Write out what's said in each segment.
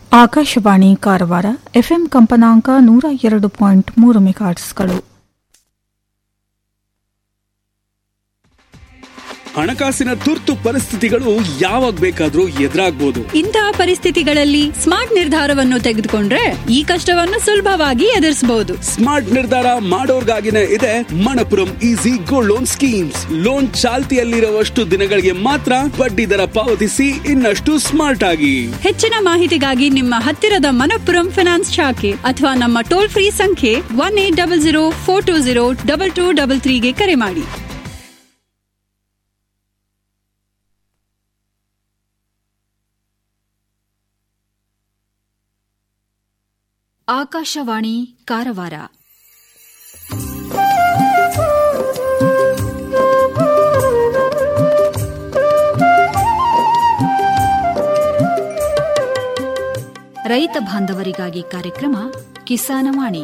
Akashvani Karwar FM ಕಂಪನಾಂಕ ನೂರ ಎರಡು ಪಾಯಿಂಟ್ ಮೂರು ಮೆಗಾಟ್ಸ್ಗಳು ಹಣಕಾಸಿನ ತುರ್ತು ಪರಿಸ್ಥಿತಿಗಳು ಯಾವಾಗ ಬೇಕಾದ್ರೂ ಎದುರಾಗ್ಬೋದು ಇಂತಹ ಪರಿಸ್ಥಿತಿಗಳಲ್ಲಿ ಸ್ಮಾರ್ಟ್ ನಿರ್ಧಾರವನ್ನು ತೆಗೆದುಕೊಂಡ್ರೆ ಈ ಕಷ್ಟವನ್ನು ಸುಲಭವಾಗಿ ಎದುರಿಸಬಹುದು ಸ್ಮಾರ್ಟ್ ನಿರ್ಧಾರ ಮಾಡೋರ್ಗಾಗಿನೇ ಇದೆ Manappuram easy gold loan schemes loan ಚಾಲ್ತಿಯಲ್ಲಿರುವಷ್ಟು ದಿನಗಳಿಗೆ ಮಾತ್ರ ಬಡ್ಡಿ ದರ ಪಾವತಿಸಿ ಇನ್ನಷ್ಟು ಸ್ಮಾರ್ಟ್ ಆಗಿ ಹೆಚ್ಚಿನ ಮಾಹಿತಿಗಾಗಿ ನಿಮ್ಮ ಹತ್ತಿರದ ಮನಪ್ಪುರಂ ಫಿನಾನ್ಸ್ ಶಾಖೆ ಅಥವಾ ನಮ್ಮ ಟೋಲ್ ಫ್ರೀ ಸಂಖ್ಯೆ one eight double zero four two zero double two double ತ್ರೀಗೆ ಕರೆ ಮಾಡಿ ಆಕಾಶವಾಣಿ ಕಾರವಾರ ರೈತ ಬಾಂಧವರಿಗಾಗಿ ಕಾರ್ಯಕ್ರಮ ಕಿಸಾನವಾಣಿ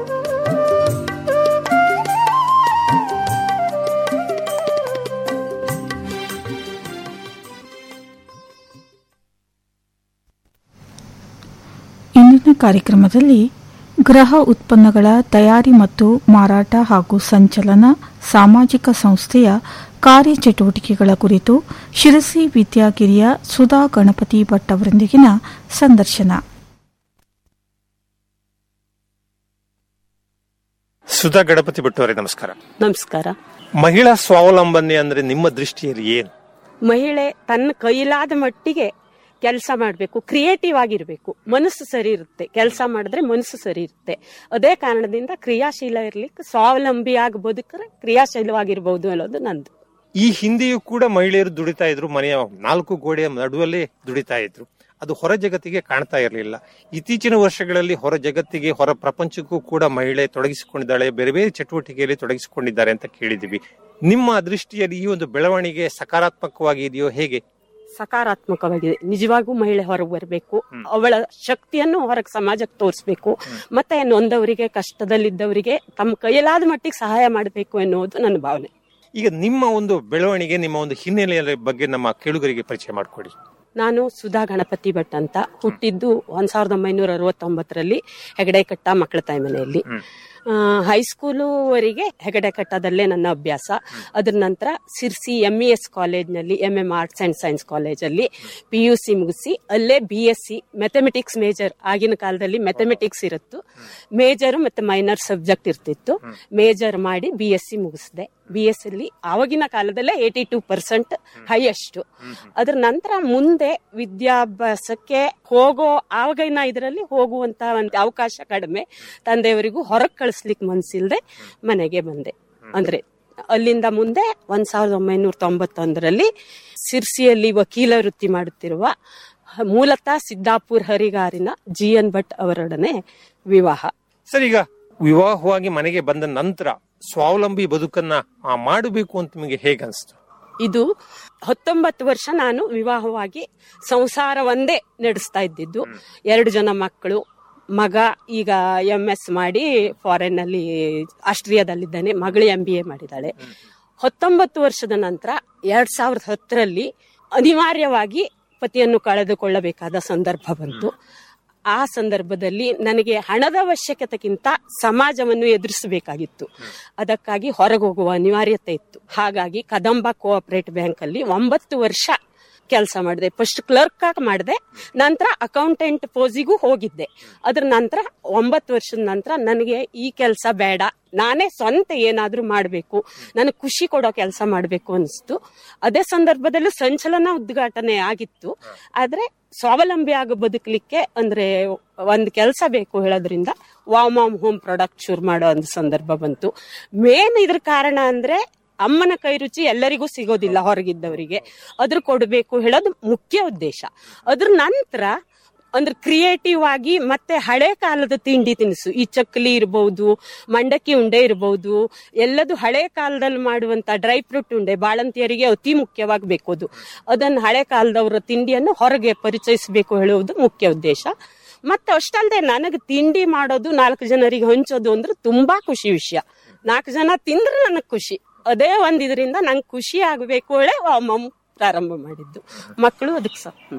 ಇಂದಿನ ಕಾರ್ಯಕ್ರಮದಲ್ಲಿ ಗೃಹ ಉತ್ಪನ್ನಗಳ ತಯಾರಿ ಮತ್ತು ಮಾರಾಟ ಹಾಗೂ ಸಂಚಲನ ಸಾಮಾಜಿಕ ಸಂಸ್ಥೆಯ ಕಾರ್ಯಚಟುವಟಿಕೆಗಳ ಕುರಿತು ಶಿರಸಿ ವಿದ್ಯಾಗಿರಿಯ ಸುಧಾ ಗಣಪತಿ ಭಟ್ ಅವರೊಂದಿಗಿನ ಸಂದರ್ಶನ ಸುಧಾ ಗಣಪತಿ ಭಟ್ ಅವರೇ ನಮಸ್ಕಾರ ನಮಸ್ಕಾರ ಮಹಿಳಾ ಸ್ವಾವಲಂಬನೆ ಅಂದ್ರೆ ನಿಮ್ಮ ದೃಷ್ಟಿಯಲ್ಲಿ ಏನು ಮಹಿಳೆ ತನ್ನ ಕೈಲಾದ ಮಟ್ಟಿಗೆ ಕೆಲಸ ಮಾಡಬೇಕು ಕ್ರಿಯೇಟಿವ್ ಆಗಿರಬೇಕು ಮನಸ್ಸು ಸರಿ ಇರುತ್ತೆ ಕೆಲಸ ಮಾಡಿದ್ರೆ ಮನಸ್ಸು ಸರಿ ಇರುತ್ತೆ ಅದೇ ಕಾರಣದಿಂದ ಕ್ರಿಯಾಶೀಲ ಇರ್ಲಿಕ್ಕೆ ಸ್ವಾವಲಂಬಿಯಾಗಿ ಬದುಕ್ರೆ ಕ್ರಿಯಾಶೀಲವಾಗಿರ್ಬೋದು ಅನ್ನೋದು ನಂದು ಈ ಹಿಂದೆಯೂ ಕೂಡ ಮಹಿಳೆಯರು ದುಡಿತಾ ಇದ್ರು ಮನೆಯ ನಾಲ್ಕು ಗೋಡೆಯ ನಡುವಲ್ಲೇ ದುಡಿತಾ ಇದ್ರು ಅದು ಹೊರ ಜಗತ್ತಿಗೆ ಕಾಣ್ತಾ ಇರಲಿಲ್ಲ ಇತ್ತೀಚಿನ ವರ್ಷಗಳಲ್ಲಿ ಹೊರ ಜಗತ್ತಿಗೆ ಹೊರ ಪ್ರಪಂಚಕ್ಕೂ ಕೂಡ ಮಹಿಳೆ ತೊಡಗಿಸಿಕೊಂಡಿದ್ದಾಳೆ ಬೇರೆ ಬೇರೆ ಚಟುವಟಿಕೆಯಲ್ಲಿ ತೊಡಗಿಸಿಕೊಂಡಿದ್ದಾರೆ ಅಂತ ಕೇಳಿದೀವಿ ನಿಮ್ಮ ದೃಷ್ಟಿಯಲ್ಲಿ ಈ ಒಂದು ಬೆಳವಣಿಗೆ ಸಕಾರಾತ್ಮಕವಾಗಿ ಇದೆಯೋ ಹೇಗೆ ಸಕಾರಾತ್ಮಕವಾಗಿದೆ ನಿಜವಾಗೂ ಮಹಿಳೆ ಹೊರಗೆ ಬರಬೇಕು ಅವಳ ಶಕ್ತಿಯನ್ನು ಹೊರಗೆ ಸಮಾಜಕ್ಕೆ ತೋರಿಸ್ಬೇಕು ಮತ್ತೆ ನೊಂದವರಿಗೆ ಕಷ್ಟದಲ್ಲಿದ್ದವರಿಗೆ ತಮ್ಮ ಕೈಲಾದ ಮಟ್ಟಿಗೆ ಸಹಾಯ ಮಾಡಬೇಕು ಎನ್ನುವುದು ನನ್ನ ಭಾವನೆ ಈಗ ನಿಮ್ಮ ಒಂದು ಬೆಳವಣಿಗೆ ನಿಮ್ಮ ಒಂದು ಹಿನ್ನೆಲೆಯ ಬಗ್ಗೆ ನಮ್ಮ ಕೇಳುಗರಿಗೆ ಪರಿಚಯ ಮಾಡಿಕೊಡಿ ನಾನು ಸುಧಾ ಗಣಪತಿ ಭಟ್ ಅಂತ ಹುಟ್ಟಿದ್ದು ಒಂದ್ ಸಾವಿರದ ಒಂಬೈನೂರ ಅರವತ್ತೊಂಬತ್ತರಲ್ಲಿ ಹೆಗಡೆಕಟ್ಟ ಮಕ್ಕಳ ತಾಯಿ ಮನೆಯಲ್ಲಿ ಹೈಸ್ಕೂಲುವರೆಗೆ ಹೆಗಡೆಕಟ್ಟದಲ್ಲೇ ನನ್ನ ಅಭ್ಯಾಸ ಅದ್ರ ನಂತರ ಸಿರ್ಸಿ ಎಂ ಇ ಎಸ್ ಕಾಲೇಜ್ನಲ್ಲಿ M M arts and science ಕಾಲೇಜಲ್ಲಿ ಪಿ ಯು ಸಿ ಮುಗಿಸಿ ಅಲ್ಲೇ B S C mathematics major ಆಗಿನ ಕಾಲದಲ್ಲಿ ಮೆಥಮೆಟಿಕ್ಸ್ ಇರುತ್ತು ಮೇಜರ್ ಮತ್ತೆ ಮೈನರ್ ಸಬ್ಜೆಕ್ಟ್ ಇರ್ತಿತ್ತು ಮೇಜರ್ ಮಾಡಿ ಬಿ ಎಸ್ ಸಿ ಮುಗಿಸಿದೆ ಬಿ ಎಸ್ ಅಲ್ಲಿ ಆವಾಗಿನ ಕಾಲದಲ್ಲೇ ಏಯ್ಟಿ ಟೂ ಪರ್ಸೆಂಟ್ ಹೈಯೆಸ್ಟ್ ಅದ್ರ ನಂತರ ಮುಂದೆ ವಿದ್ಯಾಭ್ಯಾಸಕ್ಕೆ ಹೋಗೋ ಆವಾಗಿನ ಇದರಲ್ಲಿ ಹೋಗುವಂತ ಒಂದು ಅವಕಾಶ ಕಡಿಮೆ ತಂದೆಯವರಿಗೂ ಹೊರಗೆ ಕಳಿಸ್ಲಿಕ್ಕೆ ಮನ್ಸಿಲ್ದೆ ಮನೆಗೆ ಬಂದೆ ಅಂದ್ರೆ ಅಲ್ಲಿಂದ ಮುಂದೆ ಒಂದ್ ಸಾವಿರದ ಒಂಬೈನೂರ ತೊಂಬತ್ತೊಂದರಲ್ಲಿ ಸಿರ್ಸಿಯಲ್ಲಿ ವಕೀಲ ವೃತ್ತಿ ಮಾಡುತ್ತಿರುವ ಮೂಲತಃ ಸಿದ್ದಾಪುರ್ ಹರಿಗಾರಿನ ಜಿ ಎನ್ ಭಟ್ ಅವರೊಡನೆ ವಿವಾಹ ಸರ್ ಈಗ ವಿವಾಹವಾಗಿ ಮನೆಗೆ ಬಂದ ನಂತರ ಸ್ವಾವಲಂಬಿ ಬದುಕನ್ನ ಆ, ಮಾಡಬೇಕು ಅಂತ ನಿಮಗೆ ಹೇಗೆ ಅನಿಸ್ತು ಇದು ಹತ್ತೊಂಬತ್ತು ವರ್ಷ ನಾನು ವಿವಾಹವಾಗಿ ಸಂಸಾರ ಒಂದೇ ನಡೆಸ್ತಾ ಇದ್ದಿದ್ದು ಎರಡು ಜನ ಮಕ್ಕಳು ಮಗ ಈಗ ಎಂ ಎಸ್ ಮಾಡಿ ಫಾರಿನ್ ಅಲ್ಲಿ ಆಸ್ಟ್ರಿಯಾದಲ್ಲಿದ್ದಾನೆ ಮಗಳು ಎಂ ಬಿ ಎ ಮಾಡಿದ್ದಾಳೆ ಹತ್ತೊಂಬತ್ತು ವರ್ಷದ ನಂತರ ಎರಡ್ ಸಾವಿರದ ಹತ್ತರಲ್ಲಿ ಅನಿವಾರ್ಯವಾಗಿ ಪತಿಯನ್ನು ಕಳೆದುಕೊಳ್ಳಬೇಕಾದ ಸಂದರ್ಭ ಬಂತು ಆ ಸಂದರ್ಭದಲ್ಲಿ ನನಗೆ ಹಣದ ಅವಶ್ಯಕತೆಗಿಂತ ಸಮಾಜವನ್ನು ಎದುರಿಸಬೇಕಾಗಿತ್ತು ಅದಕ್ಕಾಗಿ ಹೊರಗೆ ಹೋಗುವ ಅನಿವಾರ್ಯತೆ ಇತ್ತು ಹಾಗಾಗಿ ಕದಂಬ ಕೋಆಪರೇಟಿವ್ ಬ್ಯಾಂಕ್ ಅಲ್ಲಿ ಒಂಬತ್ತು ವರ್ಷ ಕೆಲಸ ಮಾಡಿದೆ ಫಸ್ಟ್ ಕ್ಲರ್ಕ್ ಆಗಿ ಮಾಡಿದೆ ನಂತರ ಅಕೌಂಟೆಂಟ್ ಪೋಸಿಗೂ ಹೋಗಿದ್ದೆ ಅದ್ರ ನಂತರ ಒಂಬತ್ತು ವರ್ಷದ ನಂತರ ನನಗೆ ಈ ಕೆಲಸ ಬೇಡ ನಾನೇ ಸ್ವಂತ ಏನಾದ್ರೂ ಮಾಡಬೇಕು ನನಗೆ ಖುಷಿ ಕೊಡೋ ಕೆಲಸ ಮಾಡಬೇಕು ಅನಿಸ್ತು ಅದೇ ಸಂದರ್ಭದಲ್ಲೂ ಸಂಚಲನ ಉದ್ಘಾಟನೆ ಆಗಿತ್ತು ಆದ್ರೆ ಸ್ವಾವಲಂಬಿ ಆಗಿ ಬದುಕಲಿಕ್ಕೆ ಅಂದ್ರೆ ಒಂದು ಕೆಲಸ ಬೇಕು ಹೇಳೋದ್ರಿಂದ ವಾಮ್ ಆಮ್ ಹೋಮ್ ಪ್ರಾಡಕ್ಟ್ ಶುರು ಮಾಡೋ ಒಂದು ಸಂದರ್ಭ ಬಂತು ಮೇನ್ ಇದ್ರ ಕಾರಣ ಅಂದ್ರೆ ಅಮ್ಮನ ಕೈ ರುಚಿ ಎಲ್ಲರಿಗೂ ಸಿಗೋದಿಲ್ಲ ಹೊರಗಿದ್ದವರಿಗೆ ಅದ್ರ ಕೊಡಬೇಕು ಹೇಳೋದು ಮುಖ್ಯ ಉದ್ದೇಶ ಅದ್ರ ನಂತರ ಅಂದ್ರೆ ಕ್ರಿಯೇಟಿವ್ ಆಗಿ ಮತ್ತೆ ಹಳೆ ಕಾಲದ ತಿಂಡಿ ತಿನಿಸು ಈ ಚಕ್ಕಲಿ ಇರಬಹುದು ಮಂಡಕ್ಕಿ ಉಂಡೆ ಇರಬಹುದು ಎಲ್ಲದು ಹಳೆ ಕಾಲದಲ್ಲಿ ಮಾಡುವಂತ ಡ್ರೈ ಫ್ರೂಟ್ ಉಂಡೆ ಬಾಳಂತಿಯರಿಗೆ ಅತಿ ಮುಖ್ಯವಾಗಿ ಬೇಕೋದು ಅದನ್ನು ಹಳೆ ಕಾಲದವರ ತಿಂಡಿಯನ್ನು ಹೊರಗೆ ಪರಿಚಯಿಸಬೇಕು ಹೇಳುವುದು ಮುಖ್ಯ ಉದ್ದೇಶ ಮತ್ತೆ ಅಷ್ಟಲ್ಲದೆ ನನಗೆ ತಿಂಡಿ ಮಾಡೋದು ನಾಲ್ಕು ಜನರಿಗೆ ಹಂಚೋದು ಅಂದ್ರೆ ತುಂಬಾ ಖುಷಿ ವಿಷಯ ನಾಲ್ಕು ಜನ ತಿಂದ್ರೆ ನನಗೆ ಖುಷಿ ಅದೇ ಒಂದ್ ಇದರಿಂದ ನಂಗೆ ಖುಷಿ ಆಗಬೇಕು ಹೇಳಿ ಅಮ್ಮ ಪ್ರಾರಂಭ ಮಾಡಿದ್ದು ಮಕ್ಕಳು ಅದಕ್ಕೆ ಸ ಹ್ಮ್.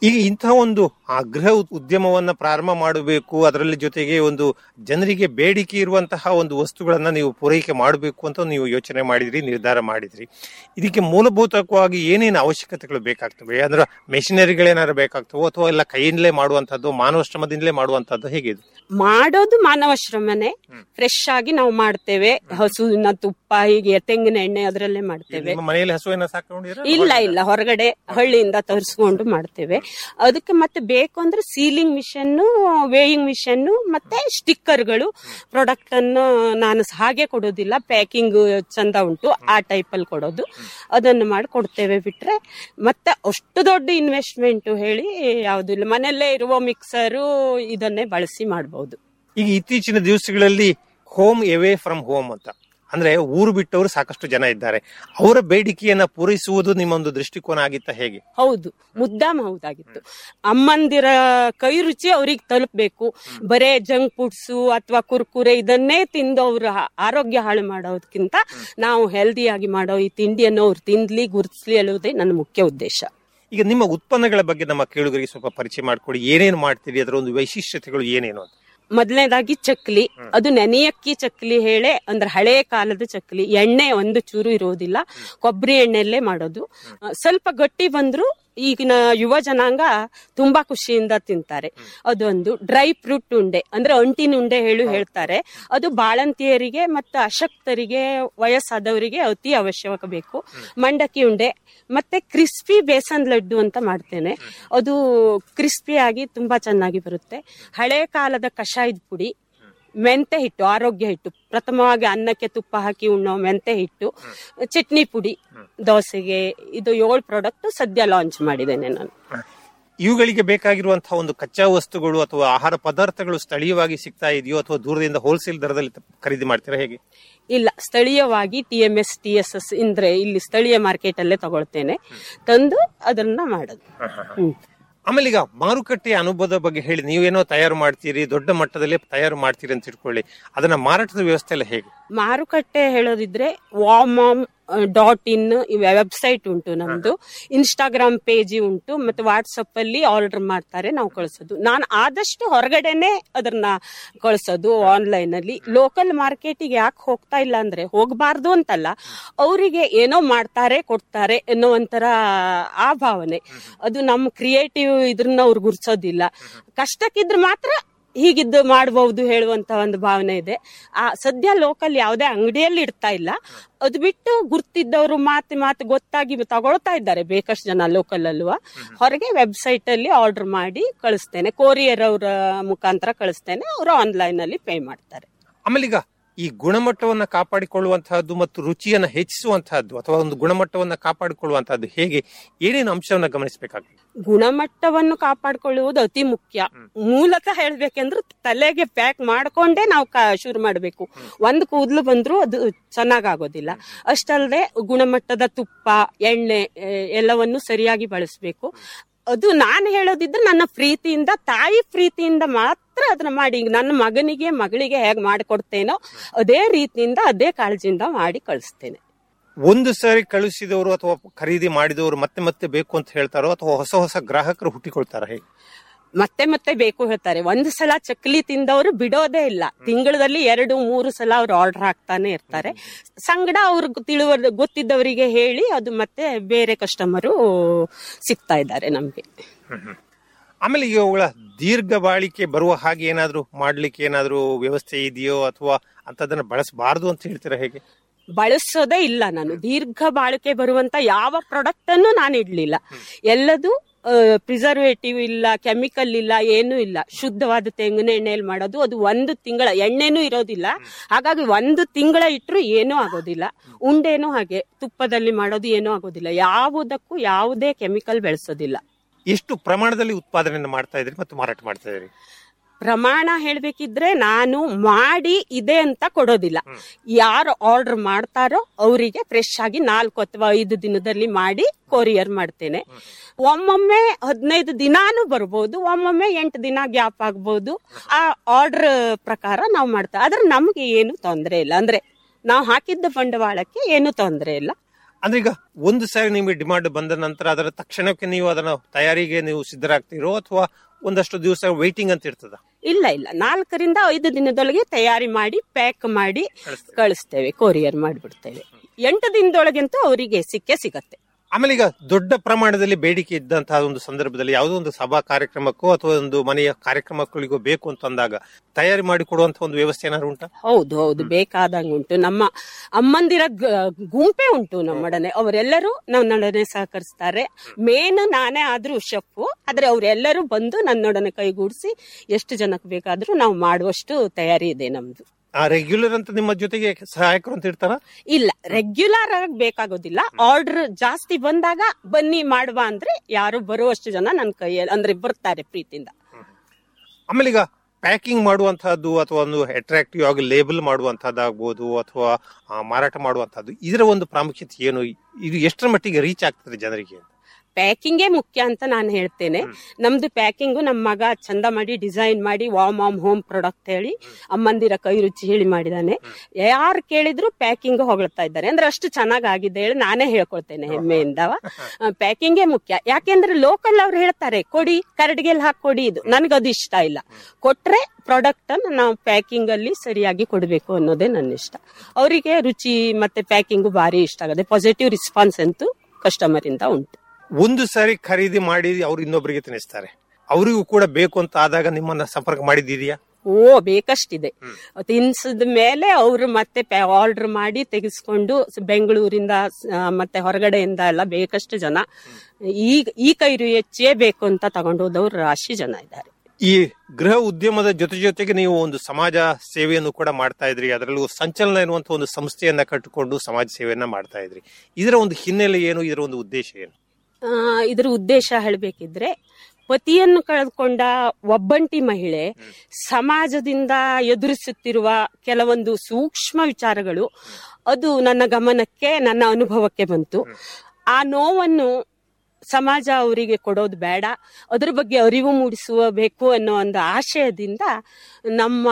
ಈಗ ಇಂತಹ ಒಂದು ಆ ಗೃಹ ಉದ್- ಉದ್ಯಮವನ್ನ ಪ್ರಾರಂಭ ಮಾಡಬೇಕು ಅದರಲ್ಲಿ ಜೊತೆಗೆ ಒಂದು ಜನರಿಗೆ ಬೇಡಿಕೆ ಇರುವಂತಹ ಒಂದು ವಸ್ತುಗಳನ್ನ ನೀವು ಪೂರೈಕೆ ಮಾಡಬೇಕು ಅಂತ ನೀವು ಯೋಚನೆ ಮಾಡಿದ್ರಿ ನಿರ್ಧಾರ ಮಾಡಿದ್ರಿ ಇದಕ್ಕೆ ಮೂಲಭೂತವಾಗಿ ಏನೇನು ಅವಶ್ಯಕತೆಗಳು ಬೇಕಾಗ್ತವೆ ಅಂದ್ರೆ ಮೆಷಿನರಿಗಳೇನಾದ್ರು ಬೇಕಾಗ್ತವೋ ಅಥವಾ ಎಲ್ಲ ಕೈಯಿಂದಲೇ ಮಾಡುವಂತದ್ದು ಮಾನವ ಶ್ರಮದಿಂದಲೇ ಮಾಡುವಂತದ್ದು ಹೇಗೆ ಇದು ಮಾಡೋದು ಮಾನವ ಶ್ರಮನೆ ಫ್ರೆಶ್ ಆಗಿ ನಾವು ಮಾಡ್ತೇವೆ ಹಸುವಿನ ತುಪ್ಪ ಹೀಗೆ ತೆಂಗಿನ ಎಣ್ಣೆ ಅದರಲ್ಲೇ ಮಾಡ್ತೇವೆ ನಿಮ್ಮ ಮನೆಯಲ್ಲಿ ಹಸುವನ್ನ ಸಾಕೊಂಡಿರ ಇಲ್ಲ ಇಲ್ಲ ಹೊರಗಡೆ ಹಳ್ಳಿಯಿಂದ ತರಿಸ್ಕೊಂಡು ಮಾಡ್ತೇವೆ ಅದಕ್ಕೆ ಮತ್ತೆ ಬೇಕು ಅಂದ್ರೆ ಸೀಲಿಂಗ್ ಮಿಷನ್ ವೇಯಿಂಗ್ ಮಿಷನ್ ಮತ್ತೆ ಸ್ಟಿಕ್ಕರ್ಗಳು ಪ್ರಾಡಕ್ಟ್ ಅನ್ನು ನಾನು ಸ- ಹಾಗೆ ಕೊಡೋದಿಲ್ಲ ಪ್ಯಾಕಿಂಗ್ ಚಂದ ಉಂಟು ಆ ಟೈಪ್ ಅಲ್ಲಿ ಕೊಡೋದು ಅದನ್ನು ಮಾಡಿ ಕೊಡ್ತೇವೆ ಬಿಟ್ರೆ ಮತ್ತೆ ಅಷ್ಟು ದೊಡ್ಡ ಇನ್ವೆಸ್ಟ್ಮೆಂಟ್ ಹೇಳಿ ಯಾವ್ದು ಇಲ್ಲ ಮನೆಯಲ್ಲೇ ಇರುವ ಮಿಕ್ಸರು ಇದನ್ನೇ ಬಳಸಿ ಮಾಡಬಹುದು ಈಗ ಇತ್ತೀಚಿನ ದಿವಸಗಳಲ್ಲಿ ಹೋಮ್ ಎವೇ ಫ್ರಮ್ ಹೋಮ್ ಅಂತ ಅಂದ್ರೆ ಊರು ಬಿಟ್ಟವರು ಸಾಕಷ್ಟು ಜನ ಇದ್ದಾರೆ ಅವರ ಬೇಡಿಕೆಯನ್ನ ಪೂರೈಸುವುದು ನಿಮ್ಮ ಒಂದು ದೃಷ್ಟಿಕೋನ ಆಗಿತ್ತ ಹೇಗೆ ಹೌದು ಮುದ್ದಾಮ ಹೌದಾಗಿತ್ತು ಅಮ್ಮಂದಿರ ಕೈ ರುಚಿ ಅವ್ರಿಗೆ ತಲುಪಬೇಕು ಬರೇ ಜಂಕ್ ಫುಡ್ಸ್ ಅಥವಾ ಕುರ್ಕುರೆ ಇದನ್ನೇ ತಿಂದು ಅವ್ರ ಆ- ಆರೋಗ್ಯ ಹಾಳು ಮಾಡೋದಕ್ಕಿಂತ ನಾವು ಹೆಲ್ದಿಯಾಗಿ ಮಾಡೋ ಈ ತಿಂಡಿಯನ್ನು ಅವ್ರು ತಿನ್ಲಿ ಗುರುತಿಸ್ಲಿ ಅನ್ನೋದೇ ನನ್ನ ಮುಖ್ಯ ಉದ್ದೇಶ ಈಗ ನಿಮ್ಮ ಉತ್ಪನ್ನಗಳ ಬಗ್ಗೆ ನಮ್ಮ ಕೇಳುಗರಿಗೆ ಸ್ವಲ್ಪ ಪರಿಚಯ ಮಾಡಿಕೊಡಿ ಏನೇನು ಮಾಡ್ತೀರಿ ಅದರ ಒಂದು ವೈಶಿಷ್ಟ್ಯತೆಗಳು ಏನೇನು ಅಂತ ಮೊದಲನೇದಾಗಿ ಚಕ್ಲಿ ಅದು ನೆನೆಯಕ್ಕಿ ಚಕ್ಲಿ ಹೇಳೆ ಅಂದ್ರೆ ಹಳೆ ಕಾಲದ ಚಕ್ಲಿ ಎಣ್ಣೆ ಒಂದು ಚೂರು ಇರೋದಿಲ್ಲ ಕೊಬ್ಬರಿ ಎಣ್ಣೆಯಲ್ಲೇ ಮಾಡೋದು ಆ, ಸ್ವಲ್ಪ ಗಟ್ಟಿ ಬಂದ್ರು ಈಗಿನ ಯುವ ಜನಾಂಗ ತುಂಬಾ ಖುಷಿಯಿಂದ ತಿಂತಾರೆ ಅದೊಂದು ಡ್ರೈ ಫ್ರೂಟ್ ಉಂಡೆ ಅಂದ್ರೆ ಅಂಟಿನ ಉಂಡೆ ಹೇಳು ಹೇಳ್ತಾರೆ ಅದು ಬಾಳಂತಿಯರಿಗೆ ಮತ್ತು ಅಶಕ್ತರಿಗೆ ವಯಸ್ಸಾದವರಿಗೆ ಅತಿ ಅವಶ್ಯಕ ಬೇಕು ಮಂಡಕ್ಕಿ ಉಂಡೆ ಮತ್ತೆ ಕ್ರಿಸ್ಪಿ ಬೇಸನ್ ಲಡ್ಡು ಅಂತ ಮಾಡ್ತೇನೆ ಅದು ಕ್ರಿಸ್ಪಿ ಆಗಿ ತುಂಬಾ ಚೆನ್ನಾಗಿ ಬರುತ್ತೆ ಹಳೆ ಕಾಲದ ಕಷಾಯದ ಪುಡಿ ಮೆಂತೆ ಹಿಟ್ಟು ಆರೋಗ್ಯ ಹಿಟ್ಟು ಪ್ರಥಮವಾಗಿ ಅನ್ನಕ್ಕೆ ತುಪ್ಪ ಹಾಕಿ ಉಣ್ಣೋ ಮೆಂತೆ ಹಿಟ್ಟು ಚಟ್ನಿ ಪುಡಿ ದೋಸೆಗೆ ಇದು ಏಳು ಪ್ರಾಡಕ್ಟ್ ಸದ್ಯ ಲಾಂಚ್ ಮಾಡಿದ್ದೇನೆ ನಾನು ಇವುಗಳಿಗೆ ಬೇಕಾಗಿರುವಂತಹ ಒಂದು ಕಚ್ಚಾ ವಸ್ತುಗಳು ಅಥವಾ ಆಹಾರ ಪದಾರ್ಥಗಳು ಸ್ಥಳೀಯವಾಗಿ ಸಿಗ್ತಾ ಇದೆಯೋ ಅಥವಾ ದೂರದಿಂದ ಹೋಲ್ಸೇಲ್ ದರದಲ್ಲಿ ತ- ಖರೀದಿ ಮಾಡ್ತೀರಾ ಹೇಗೆ ಇಲ್ಲ ಸ್ಥಳೀಯವಾಗಿ T M S T S S ಇಂದ್ರೆ ಇಲ್ಲಿ ಸ್ಥಳೀಯ ಮಾರ್ಕೆಟ್ ಅಲ್ಲೇ ತಗೊಳ್ತೇನೆ ತಂದು ಅದನ್ನ ಮಾಡೋದು ಹ್ಮ್ ಆಮೇಲೆ ಈಗ ಮಾರುಕಟ್ಟೆಯ ಅನುಭವದ ಬಗ್ಗೆ ಹೇಳಿ ನೀವೇನೋ ತಯಾರು ಮಾಡ್ತೀರಿ ದೊಡ್ಡ ಮಟ್ಟದಲ್ಲಿ ತಯಾರು ಮಾಡ್ತೀರಿ ಅಂತ ಇಟ್ಕೊಳ್ಳಿ ಅದನ್ನ ಮಾರಾಟದ ವ್ಯವಸ್ಥೆ ಎಲ್ಲ ಹೇಗೆ ಮಾರುಕಟ್ಟೆ ಹೇಳೋದಿದ್ರೆ ವಾಮಾಮ್ ಡಾಟ್ ಇನ್ ವೆಬ್ಸೈಟ್ ಉಂಟು ನಮ್ದು ಇನ್ಸ್ಟಾಗ್ರಾಮ್ ಪೇಜ್ ಉಂಟು ಮತ್ತೆ ವಾಟ್ಸಪ್ ಅಲ್ಲಿ ಆರ್ಡರ್ ಮಾಡ್ತಾರೆ ನಾವು ಕಳಿಸೋದು ನಾನು ಆದಷ್ಟು ಹೊರಗಡೆನೆ ಅದನ್ನ ಕಳಿಸೋದು ಆನ್ಲೈನ್ ಅಲ್ಲಿ ಲೋಕಲ್ ಮಾರ್ಕೆಟಿಗೆ ಯಾಕೆ ಹೋಗ್ತಾ ಇಲ್ಲ ಅಂದ್ರೆ ಹೋಗಬಾರ್ದು ಅಂತಲ್ಲ ಅವರಿಗೆ ಏನೋ ಮಾಡ್ತಾರೆ ಕೊಡ್ತಾರೆ ಅನ್ನೋ ಒಂಥರ ಆ ಭಾವನೆ ಅದು ನಮ್ಮ ಕ್ರಿಯೇಟಿವ್ ಇದ್ರನ್ನ ಅವ್ರು ಗುರ್ಸೋದಿಲ್ಲ ಕಷ್ಟಕ್ಕಿದ್ರೆ ಮಾತ್ರ ಹೀಗಿದ್ದು ಮಾಡಬಹುದು ಹೇಳುವಂತ ಒಂದು ಭಾವನೆ ಇದೆ ಆ ಸದ್ಯ ಲೋಕಲ್ ಯಾವುದೇ ಅಂಗಡಿಯಲ್ಲಿ ಇಡ್ತಾ ಇಲ್ಲ ಅದು ಬಿಟ್ಟು ಗುರ್ತಿದ್ದವರು ಮಾತು ಮಾತು ಗೊತ್ತಾಗಿ ತಗೊಳ್ತಾ ಇದ್ದಾರೆ ಬೇಕಷ್ಟು ಜನ ಲೋಕಲ್ ಅಲ್ವಾ ಹೊರಗೆ ವೆಬ್ಸೈಟ್ ಅಲ್ಲಿ ಆರ್ಡರ್ ಮಾಡಿ ಕಳಿಸ್ತೇನೆ ಕೊರಿಯರ್ ಅವರ ಮುಖಾಂತರ ಕಳಿಸ್ತೇನೆ ಅವರು ಆನ್ಲೈನ್ ಅಲ್ಲಿ ಪೇ ಮಾಡ್ತಾರೆ ಆಮೇಲೆ ಈಗ ಈ ಗುಣಮಟ್ಟವನ್ನ ಕಾಪಾಡಿಕೊಳ್ಳುವಂತಹದ್ದು ಮತ್ತು ರುಚಿಯನ್ನ ಹೆಚ್ಚಿಸುವಂತಹದ್ದು ಅಥವಾ ಒಂದು ಗುಣಮಟ್ಟವನ್ನ ಕಾಪಾಡಿಕೊಳ್ಳುವಂತಹದ್ದು ಹೇಗೆ ಏನೇನು ಅಂಶವನ್ನ ಗಮನಿಸಬೇಕಾಗ್ತದೆ ಗುಣಮಟ್ಟವನ್ನು ಕಾಪಾಡಿಕೊಳ್ಳುವುದು ಅತಿ ಮುಖ್ಯ ಮೂಲತಃ ಹೇಳ್ಬೇಕೆಂದ್ರೆ ತಲೆಗೆ ಪ್ಯಾಕ್ ಮಾಡ್ಕೊಂಡೇ ನಾವು ಕಾ- ಶುರು ಮಾಡಬೇಕು ಒಂದು ಕೂದಲು ಬಂದ್ರು ಅದು ಚೆನ್ನಾಗಾಗೋದಿಲ್ಲ ಅಷ್ಟಲ್ಲದೆ ಗುಣಮಟ್ಟದ ತುಪ್ಪ ಎಣ್ಣೆ ಎ, ಎಲ್ಲವನ್ನು ಸರಿಯಾಗಿ ಬಳಸಬೇಕು ಅದು ನಾನು ಹೇಳೋದಿದ್ರೆ ನನ್ನ ಪ್ರೀತಿಯಿಂದ ತಾಯಿ ಪ್ರೀತಿಯಿಂದ ಮಾತ್ರ ಅದನ್ನ ಮಾಡಿ ಈಗ ನನ್ನ ಮಗನಿಗೆ ಮಗಳಿಗೆ ಹೇಗೆ ಮಾಡಿಕೊಡ್ತೇನೋ ಅದೇ ರೀತಿಯಿಂದ ಅದೇ ಕಾಳಜಿಯಿಂದ ಮಾಡಿ ಕಳಿಸ್ತೇನೆ ಒಂದು ಸಾರಿ ಕಳುಹಿಸಿದವರು ಅಥವಾ ಖರೀದಿ ಮಾಡಿದವರು ಮತ್ತೆ ಮತ್ತೆ ಬೇಕು ಅಂತ ಹೇಳ್ತಾರೋ ಅಥವಾ ಹೊಸ ಹೊಸ ಗ್ರಾಹಕರು ಹುಟ್ಟಿಕೊಳ್ತಾರ ಹೇಗೆ ಮತ್ತೆ ಮತ್ತೆ ಬೇಕು ಹೇಳ್ತಾರೆ ಒಂದು ಸಲ ಚಕ್ಲಿ ತಿಂದವರು ಬಿಡೋದೇ ಇಲ್ಲ ತಿಂಗಳಲ್ಲಿ ಎರಡು ಮೂರು ಸಲ ಅವ್ರು ಆರ್ಡರ್ ಹಾಕ್ತಾನೆ ಇರ್ತಾರೆ ಸಂಗಡ ಅವ್ರಿಗೆ ತಿಳುವ ಗೊತ್ತಿದ್ದವರಿಗೆ ಹೇಳಿ ಅದು ಮತ್ತೆ ಬೇರೆ ಕಸ್ಟಮರು ಸಿಗ್ತಾ ಇದ್ದಾರೆ ನಮ್ಗೆ ಆಮೇಲೆ ಈಗ ಅವುಗಳ ದೀರ್ಘ ಬಾಳಿಕೆ ಬರುವ ಹಾಗೆ ಏನಾದ್ರೂ ಮಾಡ್ಲಿಕ್ಕೆ ಏನಾದ್ರೂ ವ್ಯವಸ್ಥೆ ಇದೆಯೋ ಅಥವಾ ಅಂತದನ್ನ ಬಳಸಬಾರದು ಅಂತ ಹೇಳ್ತೀರಾ ಹೇಗೆ ಬಳಸೋದೇ ಇಲ್ಲ ನಾನು ದೀರ್ಘ ಬಾಳಿಕೆ ಬರುವಂತ ಯಾವ ಪ್ರಾಡಕ್ಟ್ ಅನ್ನು ನಾನು ಇಡ್ಲಿಲ್ಲ ಎಲ್ಲದು ಪ್ರಿಸರ್ವೇಟಿವ್ ಇಲ್ಲ ಕೆಮಿಕಲ್ ಇಲ್ಲ ಏನೂ ಇಲ್ಲ ಶುದ್ಧವಾದ ತೆಂಗಿನ ಎಣ್ಣೆಯಲ್ಲಿ ಮಾಡೋದು ಅದು ಒಂದು ತಿಂಗಳ ಎಣ್ಣೆನೂ ಇರೋದಿಲ್ಲ ಹಾಗಾಗಿ ಒಂದು ತಿಂಗಳ ಇಟ್ಟರು ಏನೂ ಆಗೋದಿಲ್ಲ ಉಂಡೇನೂ ಹಾಗೆ ತುಪ್ಪದಲ್ಲಿ ಮಾಡೋದು ಏನೂ ಆಗೋದಿಲ್ಲ ಯಾವುದಕ್ಕೂ ಯಾವುದೇ ಕೆಮಿಕಲ್ ಬೆಳೆಸೋದಿಲ್ಲ ಎಷ್ಟು ಪ್ರಮಾಣದಲ್ಲಿ ಉತ್ಪಾದನೆಯನ್ನು ಮಾಡ್ತಾ ಇದ್ರಿ ಮತ್ತು ಮಾರಾಟ ಮಾಡ್ತಾ ಇದ್ರಿ ಪ್ರಮಾಣ ಹೇಳ್ಬೇಕಿದ್ರೆ ನಾನು ಮಾಡಿ ಇದೆ ಅಂತ ಕೊಡೋದಿಲ್ಲ ಯಾರು ಆರ್ಡರ್ ಮಾಡ್ತಾರೋ ಅವರಿಗೆ ಫ್ರೆಶ್ ಆಗಿ ನಾಲ್ಕು ಅಥವಾ ಐದು ದಿನದಲ್ಲಿ ಮಾಡಿ ಕೊರಿಯರ್ ಮಾಡ್ತೇನೆ ಒಮ್ಮೊಮ್ಮೆ ಹದಿನೈದು ದಿನಾನು ಬರ್ಬೋದು ಒಮ್ಮೊಮ್ಮೆ ಎಂಟು ದಿನ ಗ್ಯಾಪ್ ಆಗ್ಬೋದು ಆ ಆರ್ಡರ್ ಪ್ರಕಾರ ನಾವು ಮಾಡ್ತಾ ಆದ್ರೆ ನಮ್ಗೆ ಏನು ತೊಂದರೆ ಇಲ್ಲ ಅಂದ್ರೆ ನಾವು ಹಾಕಿದ್ದ ಬಂಡವಾಳಕ್ಕೆ ಏನು ತೊಂದರೆ ಇಲ್ಲ ಅಂದ್ರೆ ಈಗ ಒಂದು ಸಾರಿ ನಿಮಗೆ ಡಿಮಾಂಡ್ ಬಂದ ನಂತರ ಅದರ ತಕ್ಷಣಕ್ಕೆ ನೀವು ಅದನ್ನ ತಯಾರಿಗೆ ನೀವು ಸಿದ್ಧರಾಗ್ತೀರೋ ಅಥವಾ ಒಂದಷ್ಟು ದಿವಸ ವೈಟಿಂಗ್ ಅಂತ ಇರ್ತದ ಇಲ್ಲ ಇಲ್ಲ ನಾಲ್ಕರಿಂದ ಐದು ದಿನದೊಳಗೆ ತಯಾರಿ ಮಾಡಿ ಪ್ಯಾಕ್ ಮಾಡಿ ಕಳಿಸ್ತೇವೆ. ಕಳಿಸ್ತೇವೆ ಕೊರಿಯರ್ ಮಾಡಿಬಿಡ್ತೇವೆ ಎಂಟು ದಿನದೊಳಗಂತೂ ಅವರಿಗೆ ಸಿಕ್ಕೇ ಸಿಗತ್ತೆ ಆಮೇಲೆ ಈಗ ದೊಡ್ಡ ಪ್ರಮಾಣದಲ್ಲಿ ಬೇಡಿಕೆ ಇದ್ದಂತಹ ಒಂದು ಸಂದರ್ಭದಲ್ಲಿ ಯಾವುದೋ ಒಂದು ಸಭಾ ಕಾರ್ಯಕ್ರಮಕ್ಕೋ ಅಥವಾ ಒಂದು ಮನೆಯ ಕಾರ್ಯಕ್ರಮಗಳಿಗೋ ಬೇಕು ಅಂತ ಅಂದಾಗ ತಯಾರಿ ಮಾಡಿ ಕೊಡುವಂತ ಒಂದು ವ್ಯವಸ್ಥೆ ಏನಾದ್ರು ಉಂಟಾ ಹೌದು ಹೌದು ಬೇಕಾದಂಗೆ ಉಂಟು ನಮ್ಮ ಅಮ್ಮಂದಿರ ಗ- ಗುಂಪೇ ಉಂಟು ನಮ್ಮೊಡನೆ ಅವರೆಲ್ಲರೂ ನನ್ನೊಡನೆ ಸಹಕರಿಸ್ತಾರೆ ಮೇನ್ ನಾನೇ ಆದ್ರೂ ಶೆಫ್ ಆದ್ರೆ ಅವರೆಲ್ಲರೂ ಬಂದು ನನ್ನೊಡನೆ ಕೈಗೂಡಿಸಿ ಎಷ್ಟು ಜನಕ್ಕೆ ಬೇಕಾದ್ರೂ ನಾವು ಮಾಡುವಷ್ಟು ತಯಾರಿ ಇದೆ ನಮ್ದು ಆ ರೆಗ್ಯುಲರ್ ಅಂತ ನಿಮ್ಮ ಜೊತೆಗೆ ಸಹಾಯಕರು ಅಂತ ಇರ್ತಾರ ಇಲ್ಲ ರೆಗ್ಯುಲರ್ ಆಗಿ ಬೇಕಾಗೋದಿಲ್ಲ ಆರ್ಡರ್ ಜಾಸ್ತಿ ಬಂದಾಗ ಬನ್ನಿ ಮಾಡುವ ಅಂದ್ರೆ ಯಾರು ಬರುವಷ್ಟು ಜನ ನನ್ನ ಕೈಯಲ್ಲಿ ಅಂದ್ರೆ ಬರ್ತಾರೆ ಪ್ರೀತಿಯಿಂದ ಆಮೇಲೆ ಈಗ ಪ್ಯಾಕಿಂಗ್ ಮಾಡುವಂತಹದ್ದು ಅಥವಾ ಒಂದು ಅಟ್ರಾಕ್ಟಿವ್ ಆಗಿ ಲೇಬಲ್ ಮಾಡುವಂತಹದ್ದಾಗ್ಬೋದು ಅಥವಾ ಆ, ಮಾರಾಟ ಮಾಡುವಂತಹದ್ದು ಇದರ ಒಂದು ಪ್ರಾಮುಖ್ಯತೆ ಏನು ಇದು ಎಷ್ಟರ ಮಟ್ಟಿಗೆ ರೀಚ್ ಆಗ್ತದೆ ಜನರಿಗೆ ಪ್ಯಾಕಿಂಗೇ ಮುಖ್ಯ ಅಂತ ನಾನು ಹೇಳ್ತೇನೆ ನಮ್ದು ಪ್ಯಾಕಿಂಗು ನಮ್ಮ ಮಗ ಚಂದ ಮಾಡಿ ಡಿಸೈನ್ ಮಾಡಿ ವಾಮ್ ಆಮ್ ಹೋಮ್ ಪ್ರಾಡಕ್ಟ್ ಹೇಳಿ ಅಮ್ಮಂದಿರ ಕೈ ರುಚಿ ಹೇಳಿ ಮಾಡಿದಾನೆ ಯಾರು ಕೇಳಿದ್ರು ಪ್ಯಾಕಿಂಗ್ ಹೊಗಳ್ತಾ ಇದ್ದಾರೆ ಅಂದ್ರೆ ಅಷ್ಟು ಚೆನ್ನಾಗ್ ಆಗಿದೆ ಹೇಳಿ ನಾನೇ ಹೇಳ್ಕೊಳ್ತೇನೆ ಹೆಮ್ಮೆಯಿಂದ ಪ್ಯಾಕಿಂಗೇ ಮುಖ್ಯ ಯಾಕೆಂದ್ರೆ ಲೋಕಲ್ ಅವ್ರು ಹೇಳ್ತಾರೆ ಕೊಡಿ ಕರಡಿಗೆಲ್ ಹಾಕಿ ಕೊಡಿ ಇದು ನನಗದು ಇಷ್ಟ ಇಲ್ಲ ಕೊಟ್ರೆ ಪ್ರಾಡಕ್ಟ್ ಅನ್ನು ನಾವು ಪ್ಯಾಕಿಂಗ್ ಅಲ್ಲಿ ಸರಿಯಾಗಿ ಕೊಡಬೇಕು ಅನ್ನೋದೇ ನನ್ನ ಇಷ್ಟ ಅವರಿಗೆ ರುಚಿ ಮತ್ತೆ ಪ್ಯಾಕಿಂಗು ಭಾರಿ ಇಷ್ಟ ಆಗುತ್ತೆ ಪಾಸಿಟಿವ್ ರೆಸ್ಪಾನ್ಸ್ ಅಂತೂ ಕಸ್ಟಮರ್ ಇಂದ ಉಂಟು ಒಂದು ಸಾರಿ ಖರೀದಿ ಮಾಡಿ ಅವ್ರು ಇನ್ನೊಬ್ಬರಿಗೆ ತಿನ್ನಿಸ್ತಾರೆ ಅವರಿಗೂ ಕೂಡ ಬೇಕು ಅಂತ ಆದಾಗ ನಿಮ್ಮನ್ನ ಸಂಪರ್ಕ ಮಾಡಿದ್ದೀರಿಯಾ ಓ ಬೇಕಷ್ಟಿದೆ ತಿನ್ಸಿದ ಮೇಲೆ ಅವರು ಮತ್ತೆ ಆರ್ಡರ್ ಮಾಡಿ ತೆಗೆಸ್ಕೊಂಡು ಸ- ಬೆಂಗಳೂರಿಂದ ಆ, ಮತ್ತೆ ಹೊರಗಡೆಯಿಂದ ಎಲ್ಲ ಬೇಕಷ್ಟು ಜನ ಈಗ ಈ ಕೈ ಹೆಚ್ಚೇ ಬೇಕು ಅಂತ ತಗೊಂಡು ಹೋದವ್ರು ರಾಶಿ ಜನ ಇದ್ದಾರೆ ಈ ಗೃಹ ಉದ್ಯಮದ ಜೊತೆ ಜೊತೆಗೆ ನೀವು ಒಂದು ಸಮಾಜ ಸೇವೆಯನ್ನು ಕೂಡ ಮಾಡ್ತಾ ಇದ್ರಿ ಅದರಲ್ಲೂ ಸಂಚಲನ ಎನ್ನುವಂತ ಒಂದು ಸಂಸ್ಥೆಯನ್ನ ಕಟ್ಟಿಕೊಂಡು ಸಮಾಜ ಸೇವೆಯನ್ನ ಮಾಡ್ತಾ ಇದ್ರಿ ಇದರ ಒಂದು ಹಿನ್ನೆಲೆ ಏನು ಇದರ ಒಂದು ಉದ್ದೇಶ ಏನು ಆ, ಇದ್ರ ಉದ್ದೇಶ ಹೇಳಬೇಕಿದ್ರೆ ಪತಿಯನ್ನು ಕಳೆದುಕೊಂಡ ಒಬ್ಬಂಟಿ ಮಹಿಳೆ ಸಮಾಜದಿಂದ ಎದುರಿಸುತ್ತಿರುವ ಕೆಲವೊಂದು ಸೂಕ್ಷ್ಮ ವಿಚಾರಗಳು ಅದು ನನ್ನ ಗಮನಕ್ಕೆ ನನ್ನ ಅನುಭವಕ್ಕೆ ಬಂತು ಆ ನೋವನ್ನು ಸಮಾಜ ಅವರಿಗೆ ಕೊಡೋದು ಬೇಡ ಅದ್ರ ಬಗ್ಗೆ ಅರಿವು ಮೂಡಿಸುವ ಬೇಕು ಅನ್ನೋ ಒಂದು ಆಶಯದಿಂದ ನಮ್ಮ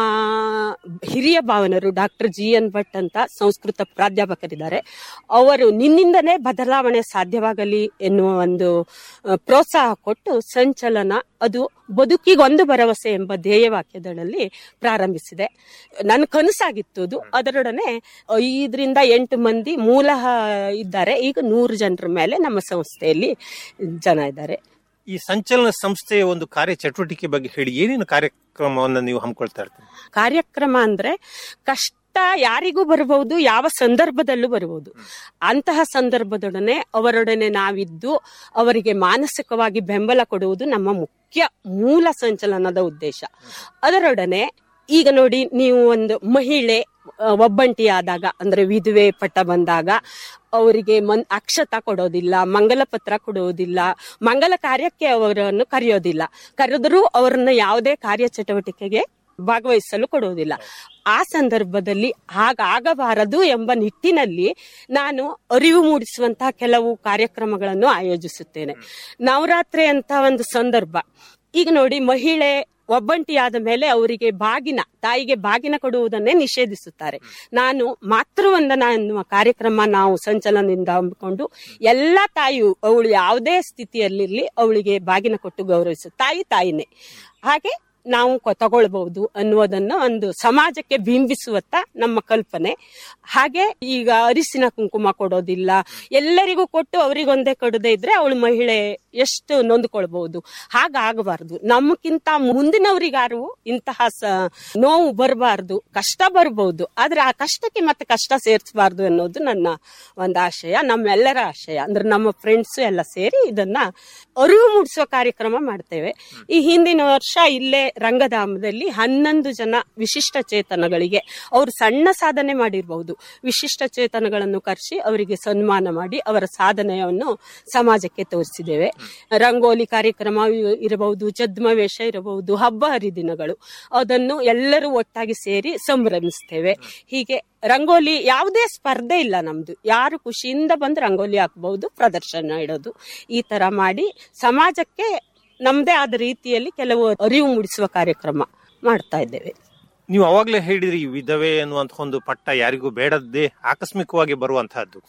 ಹಿರಿಯ ಭಾವನರು ಡಾಕ್ಟರ್ ಜಿ ಎನ್ ಭಟ್ ಅಂತ ಸಂಸ್ಕೃತ ಪ್ರಾಧ್ಯಾಪಕರಿದ್ದಾರೆ ಅವರು ನಿನ್ನಿಂದನೇ ಬದಲಾವಣೆ ಸಾಧ್ಯವಾಗಲಿ ಎನ್ನುವ ಒಂದು ಆ, ಪ್ರೋತ್ಸಾಹ ಕೊಟ್ಟು ಸಂಚಲನ ಅದು ಬದುಕಿಗೊಂದು ಭರವಸೆ ಎಂಬ ಧ್ಯೇಯವಾಕ್ಯದಲ್ಲಿ ಪ್ರಾರಂಭಿಸಿದೆ ನನ್ನ ಕನಸಾಗಿತ್ತು ಅದು ಅದರೊಡನೆ ಐದರಿಂದ ಎಂಟು ಮಂದಿ ಮೂಲ ಇದ್ದಾರೆ ಈಗ ನೂರು ಜನರ ಮೇಲೆ ನಮ್ಮ ಸಂಸ್ಥೆಯಲ್ಲಿ ಜನ ಇದ್ದಾರೆ ಈ ಸಂಚಲನ ಸಂಸ್ಥೆಯ ಒಂದು ಕಾರ್ಯ ಚಟುವಟಿಕೆ ಬಗ್ಗೆ ಹೇಳಿ ಏನೇನು ಕಾರ್ಯಕ್ರಮವನ್ನ ನೀವು ಹಮ್ಮಿಕೊಳ್ತಾ ಇರ್ತೀರಿ ಕಾರ್ಯಕ್ರಮ ಅಂದ್ರೆ ಕಷ್ಟ ಯಾರಿಗೂ ಬರಬಹುದು ಯಾವ ಸಂದರ್ಭದಲ್ಲೂ ಬರಬಹುದು ಅಂತಹ ಸಂದರ್ಭದೊಡನೆ ಅವರೊಡನೆ ನಾವಿದ್ದು ಅವರಿಗೆ ಮಾನಸಿಕವಾಗಿ ಬೆಂಬಲ ಕೊಡುವುದು ನಮ್ಮ ಮುಖ್ಯ ಮೂಲ ಸಂಚಲನದ ಉದ್ದೇಶ ಅದರೊಡನೆ ಈಗ ನೋಡಿ ನೀವು ಒಂದು ಮಹಿಳೆ ಆ, ಒಬ್ಬಂಟಿ ಆದಾಗ ಅಂದ್ರೆ ವಿಧವೆ ಪಟ್ಟ ಬಂದಾಗ ಅವರಿಗೆ ಮನ್ ಅಕ್ಷತ ಕೊಡೋದಿಲ್ಲ ಮಂಗಲ ಪತ್ರ ಕೊಡುವುದಿಲ್ಲ ಮಂಗಲ ಕಾರ್ಯಕ್ಕೆ ಅವರನ್ನು ಕರೆಯೋದಿಲ್ಲ ಕರೆದರೂ ಅವರನ್ನ ಯಾವುದೇ ಕಾರ್ಯ ಚಟುವಟಿಕೆಗೆ ಭಾಗವಹಿಸಲು ಕೊಡುವುದಿಲ್ಲ ಆ ಸಂದರ್ಭದಲ್ಲಿ ಹಾಗಾಗಬಾರದು ಎಂಬ ನಿಟ್ಟಿನಲ್ಲಿ ನಾನು ಅರಿವು ಮೂಡಿಸುವಂತಹ ಕೆಲವು ಕಾರ್ಯಕ್ರಮಗಳನ್ನು ಆಯೋಜಿಸುತ್ತೇನೆ ನವರಾತ್ರಿ ಅಂತ ಒಂದು ಸಂದರ್ಭ ಈಗ ನೋಡಿ ಮಹಿಳೆ ಒಬ್ಬಂಟಿಯಾದ ಮೇಲೆ ಅವರಿಗೆ ಬಾಗಿನ ತಾಯಿಗೆ ಬಾಗಿನ ಕೊಡುವುದನ್ನೇ ನಿಷೇಧಿಸುತ್ತಾರೆ ನಾನು ಮಾತೃವಂದನ ಎನ್ನುವ ಕಾರ್ಯಕ್ರಮ ನಾವು ಸಂಚಲನದಿಂದ ಹಮ್ಮಿಕೊಂಡು ಎಲ್ಲ ತಾಯಿಯು ಅವಳು ಯಾವುದೇ ಸ್ಥಿತಿಯಲ್ಲಿರ್ಲಿ ಅವಳಿಗೆ ಬಾಗಿನ ಕೊಟ್ಟು ಗೌರವಿಸು ತಾಯಿ ತಾಯಿನೇ ಹಾಗೆ ನಾವು ಕೊ- ತಗೊಳ್ಬಹುದು ಅನ್ನುವುದನ್ನ ಒಂದು ಸಮಾಜಕ್ಕೆ ಬಿಂಬಿಸುವತ್ತ ನಮ್ಮ ಕಲ್ಪನೆ ಹಾಗೆ ಈಗ ಅರಿಸಿನ ಕುಂಕುಮ ಕೊಡೋದಿಲ್ಲ ಎಲ್ಲರಿಗೂ ಕೊಟ್ಟು ಅವರಿಗೊಂದೇ ಕೊಡದೇ ಇದ್ರೆ ಅವಳು ಮಹಿಳೆ ಎಷ್ಟು ನೊಂದ್ಕೊಳ್ಬಹುದು ಹಾಗಾಗಬಾರದು ನಮ್ಮಕ್ಕಿಂತ ಮುಂದಿನವರಿಗಾರು ಇಂತಹ ಸ- ನೋವು ಬರಬಾರ್ದು ಕಷ್ಟ ಬರಬಹುದು ಆದ್ರೆ ಆ ಕಷ್ಟಕ್ಕೆ ಮತ್ತೆ ಕಷ್ಟ ಸೇರಿಸಬಾರ್ದು ಅನ್ನೋದು ನನ್ನ ಒಂದು ಆಶಯ ನಮ್ಮೆಲ್ಲರ ಆಶಯ ಅಂದ್ರೆ ನಮ್ಮ ಫ್ರೆಂಡ್ಸ್ ಎಲ್ಲ ಸೇರಿ ಇದನ್ನ ಅರಿವು ಮೂಡಿಸುವ ಕಾರ್ಯಕ್ರಮ ಮಾಡ್ತೇವೆ ಈ ಹಿಂದಿನ ವರ್ಷ ಇಲ್ಲೇ ರಂಗಧಾಮದಲ್ಲಿ ಹನ್ನೊಂದು ಜನ ವಿಶಿಷ್ಟ ಚೇತನಗಳಿಗೆ ಅವರು ಸಣ್ಣ ಸಾಧನೆ ಮಾಡಿರಬಹುದು ವಿಶಿಷ್ಟ ಚೇತನಗಳನ್ನು ಕರೆಸಿ ಅವರಿಗೆ ಸನ್ಮಾನ ಮಾಡಿ ಅವರ ಸಾಧನೆಯನ್ನು ಸಮಾಜಕ್ಕೆ ತೋರಿಸಿದ್ದೇವೆ ರಂಗೋಲಿ ಕಾರ್ಯಕ್ರಮ ಇ- ಇರಬಹುದು ಛದ್ಮ ವೇಷ ಇರಬಹುದು ಹಬ್ಬ ಹರಿದಿನಗಳು ಅದನ್ನು ಎಲ್ಲರೂ ಒಟ್ಟಾಗಿ ಸೇರಿ ಸಂಭ್ರಮಿಸ್ತೇವೆ ಹೀಗೆ ರಂಗೋಲಿ ಯಾವುದೇ ಸ್ಪರ್ಧೆ ಇಲ್ಲ ನಮ್ದು ಯಾರು ಖುಷಿಯಿಂದ ಬಂದು ರಂಗೋಲಿ ಹಾಕಬಹುದು ಪ್ರದರ್ಶನ ಇಡೋದು ಈ ತರ ಮಾಡಿ ಸಮಾಜಕ್ಕೆ ನಮ್ದೇ ಆದ ರೀತಿಯಲ್ಲಿ ಕೆಲವು ಅರಿವು ಮೂಡಿಸುವ ಕಾರ್ಯಕ್ರಮ ಮಾಡ್ತಾ ಇದ್ದೇವೆ ನೀವು ಅವಾಗಲೇ ಹೇಳಿದ್ರಿ ಈ ವಿಧವೆ ಅನ್ನುವಂಥ ಒಂದು ಪಟ್ಟ ಯಾರಿಗೂ ಬೇಡದ್ದೇ ಆಕಸ್ಮಿಕವಾಗಿ ಬರುವಂತಹದ್ದು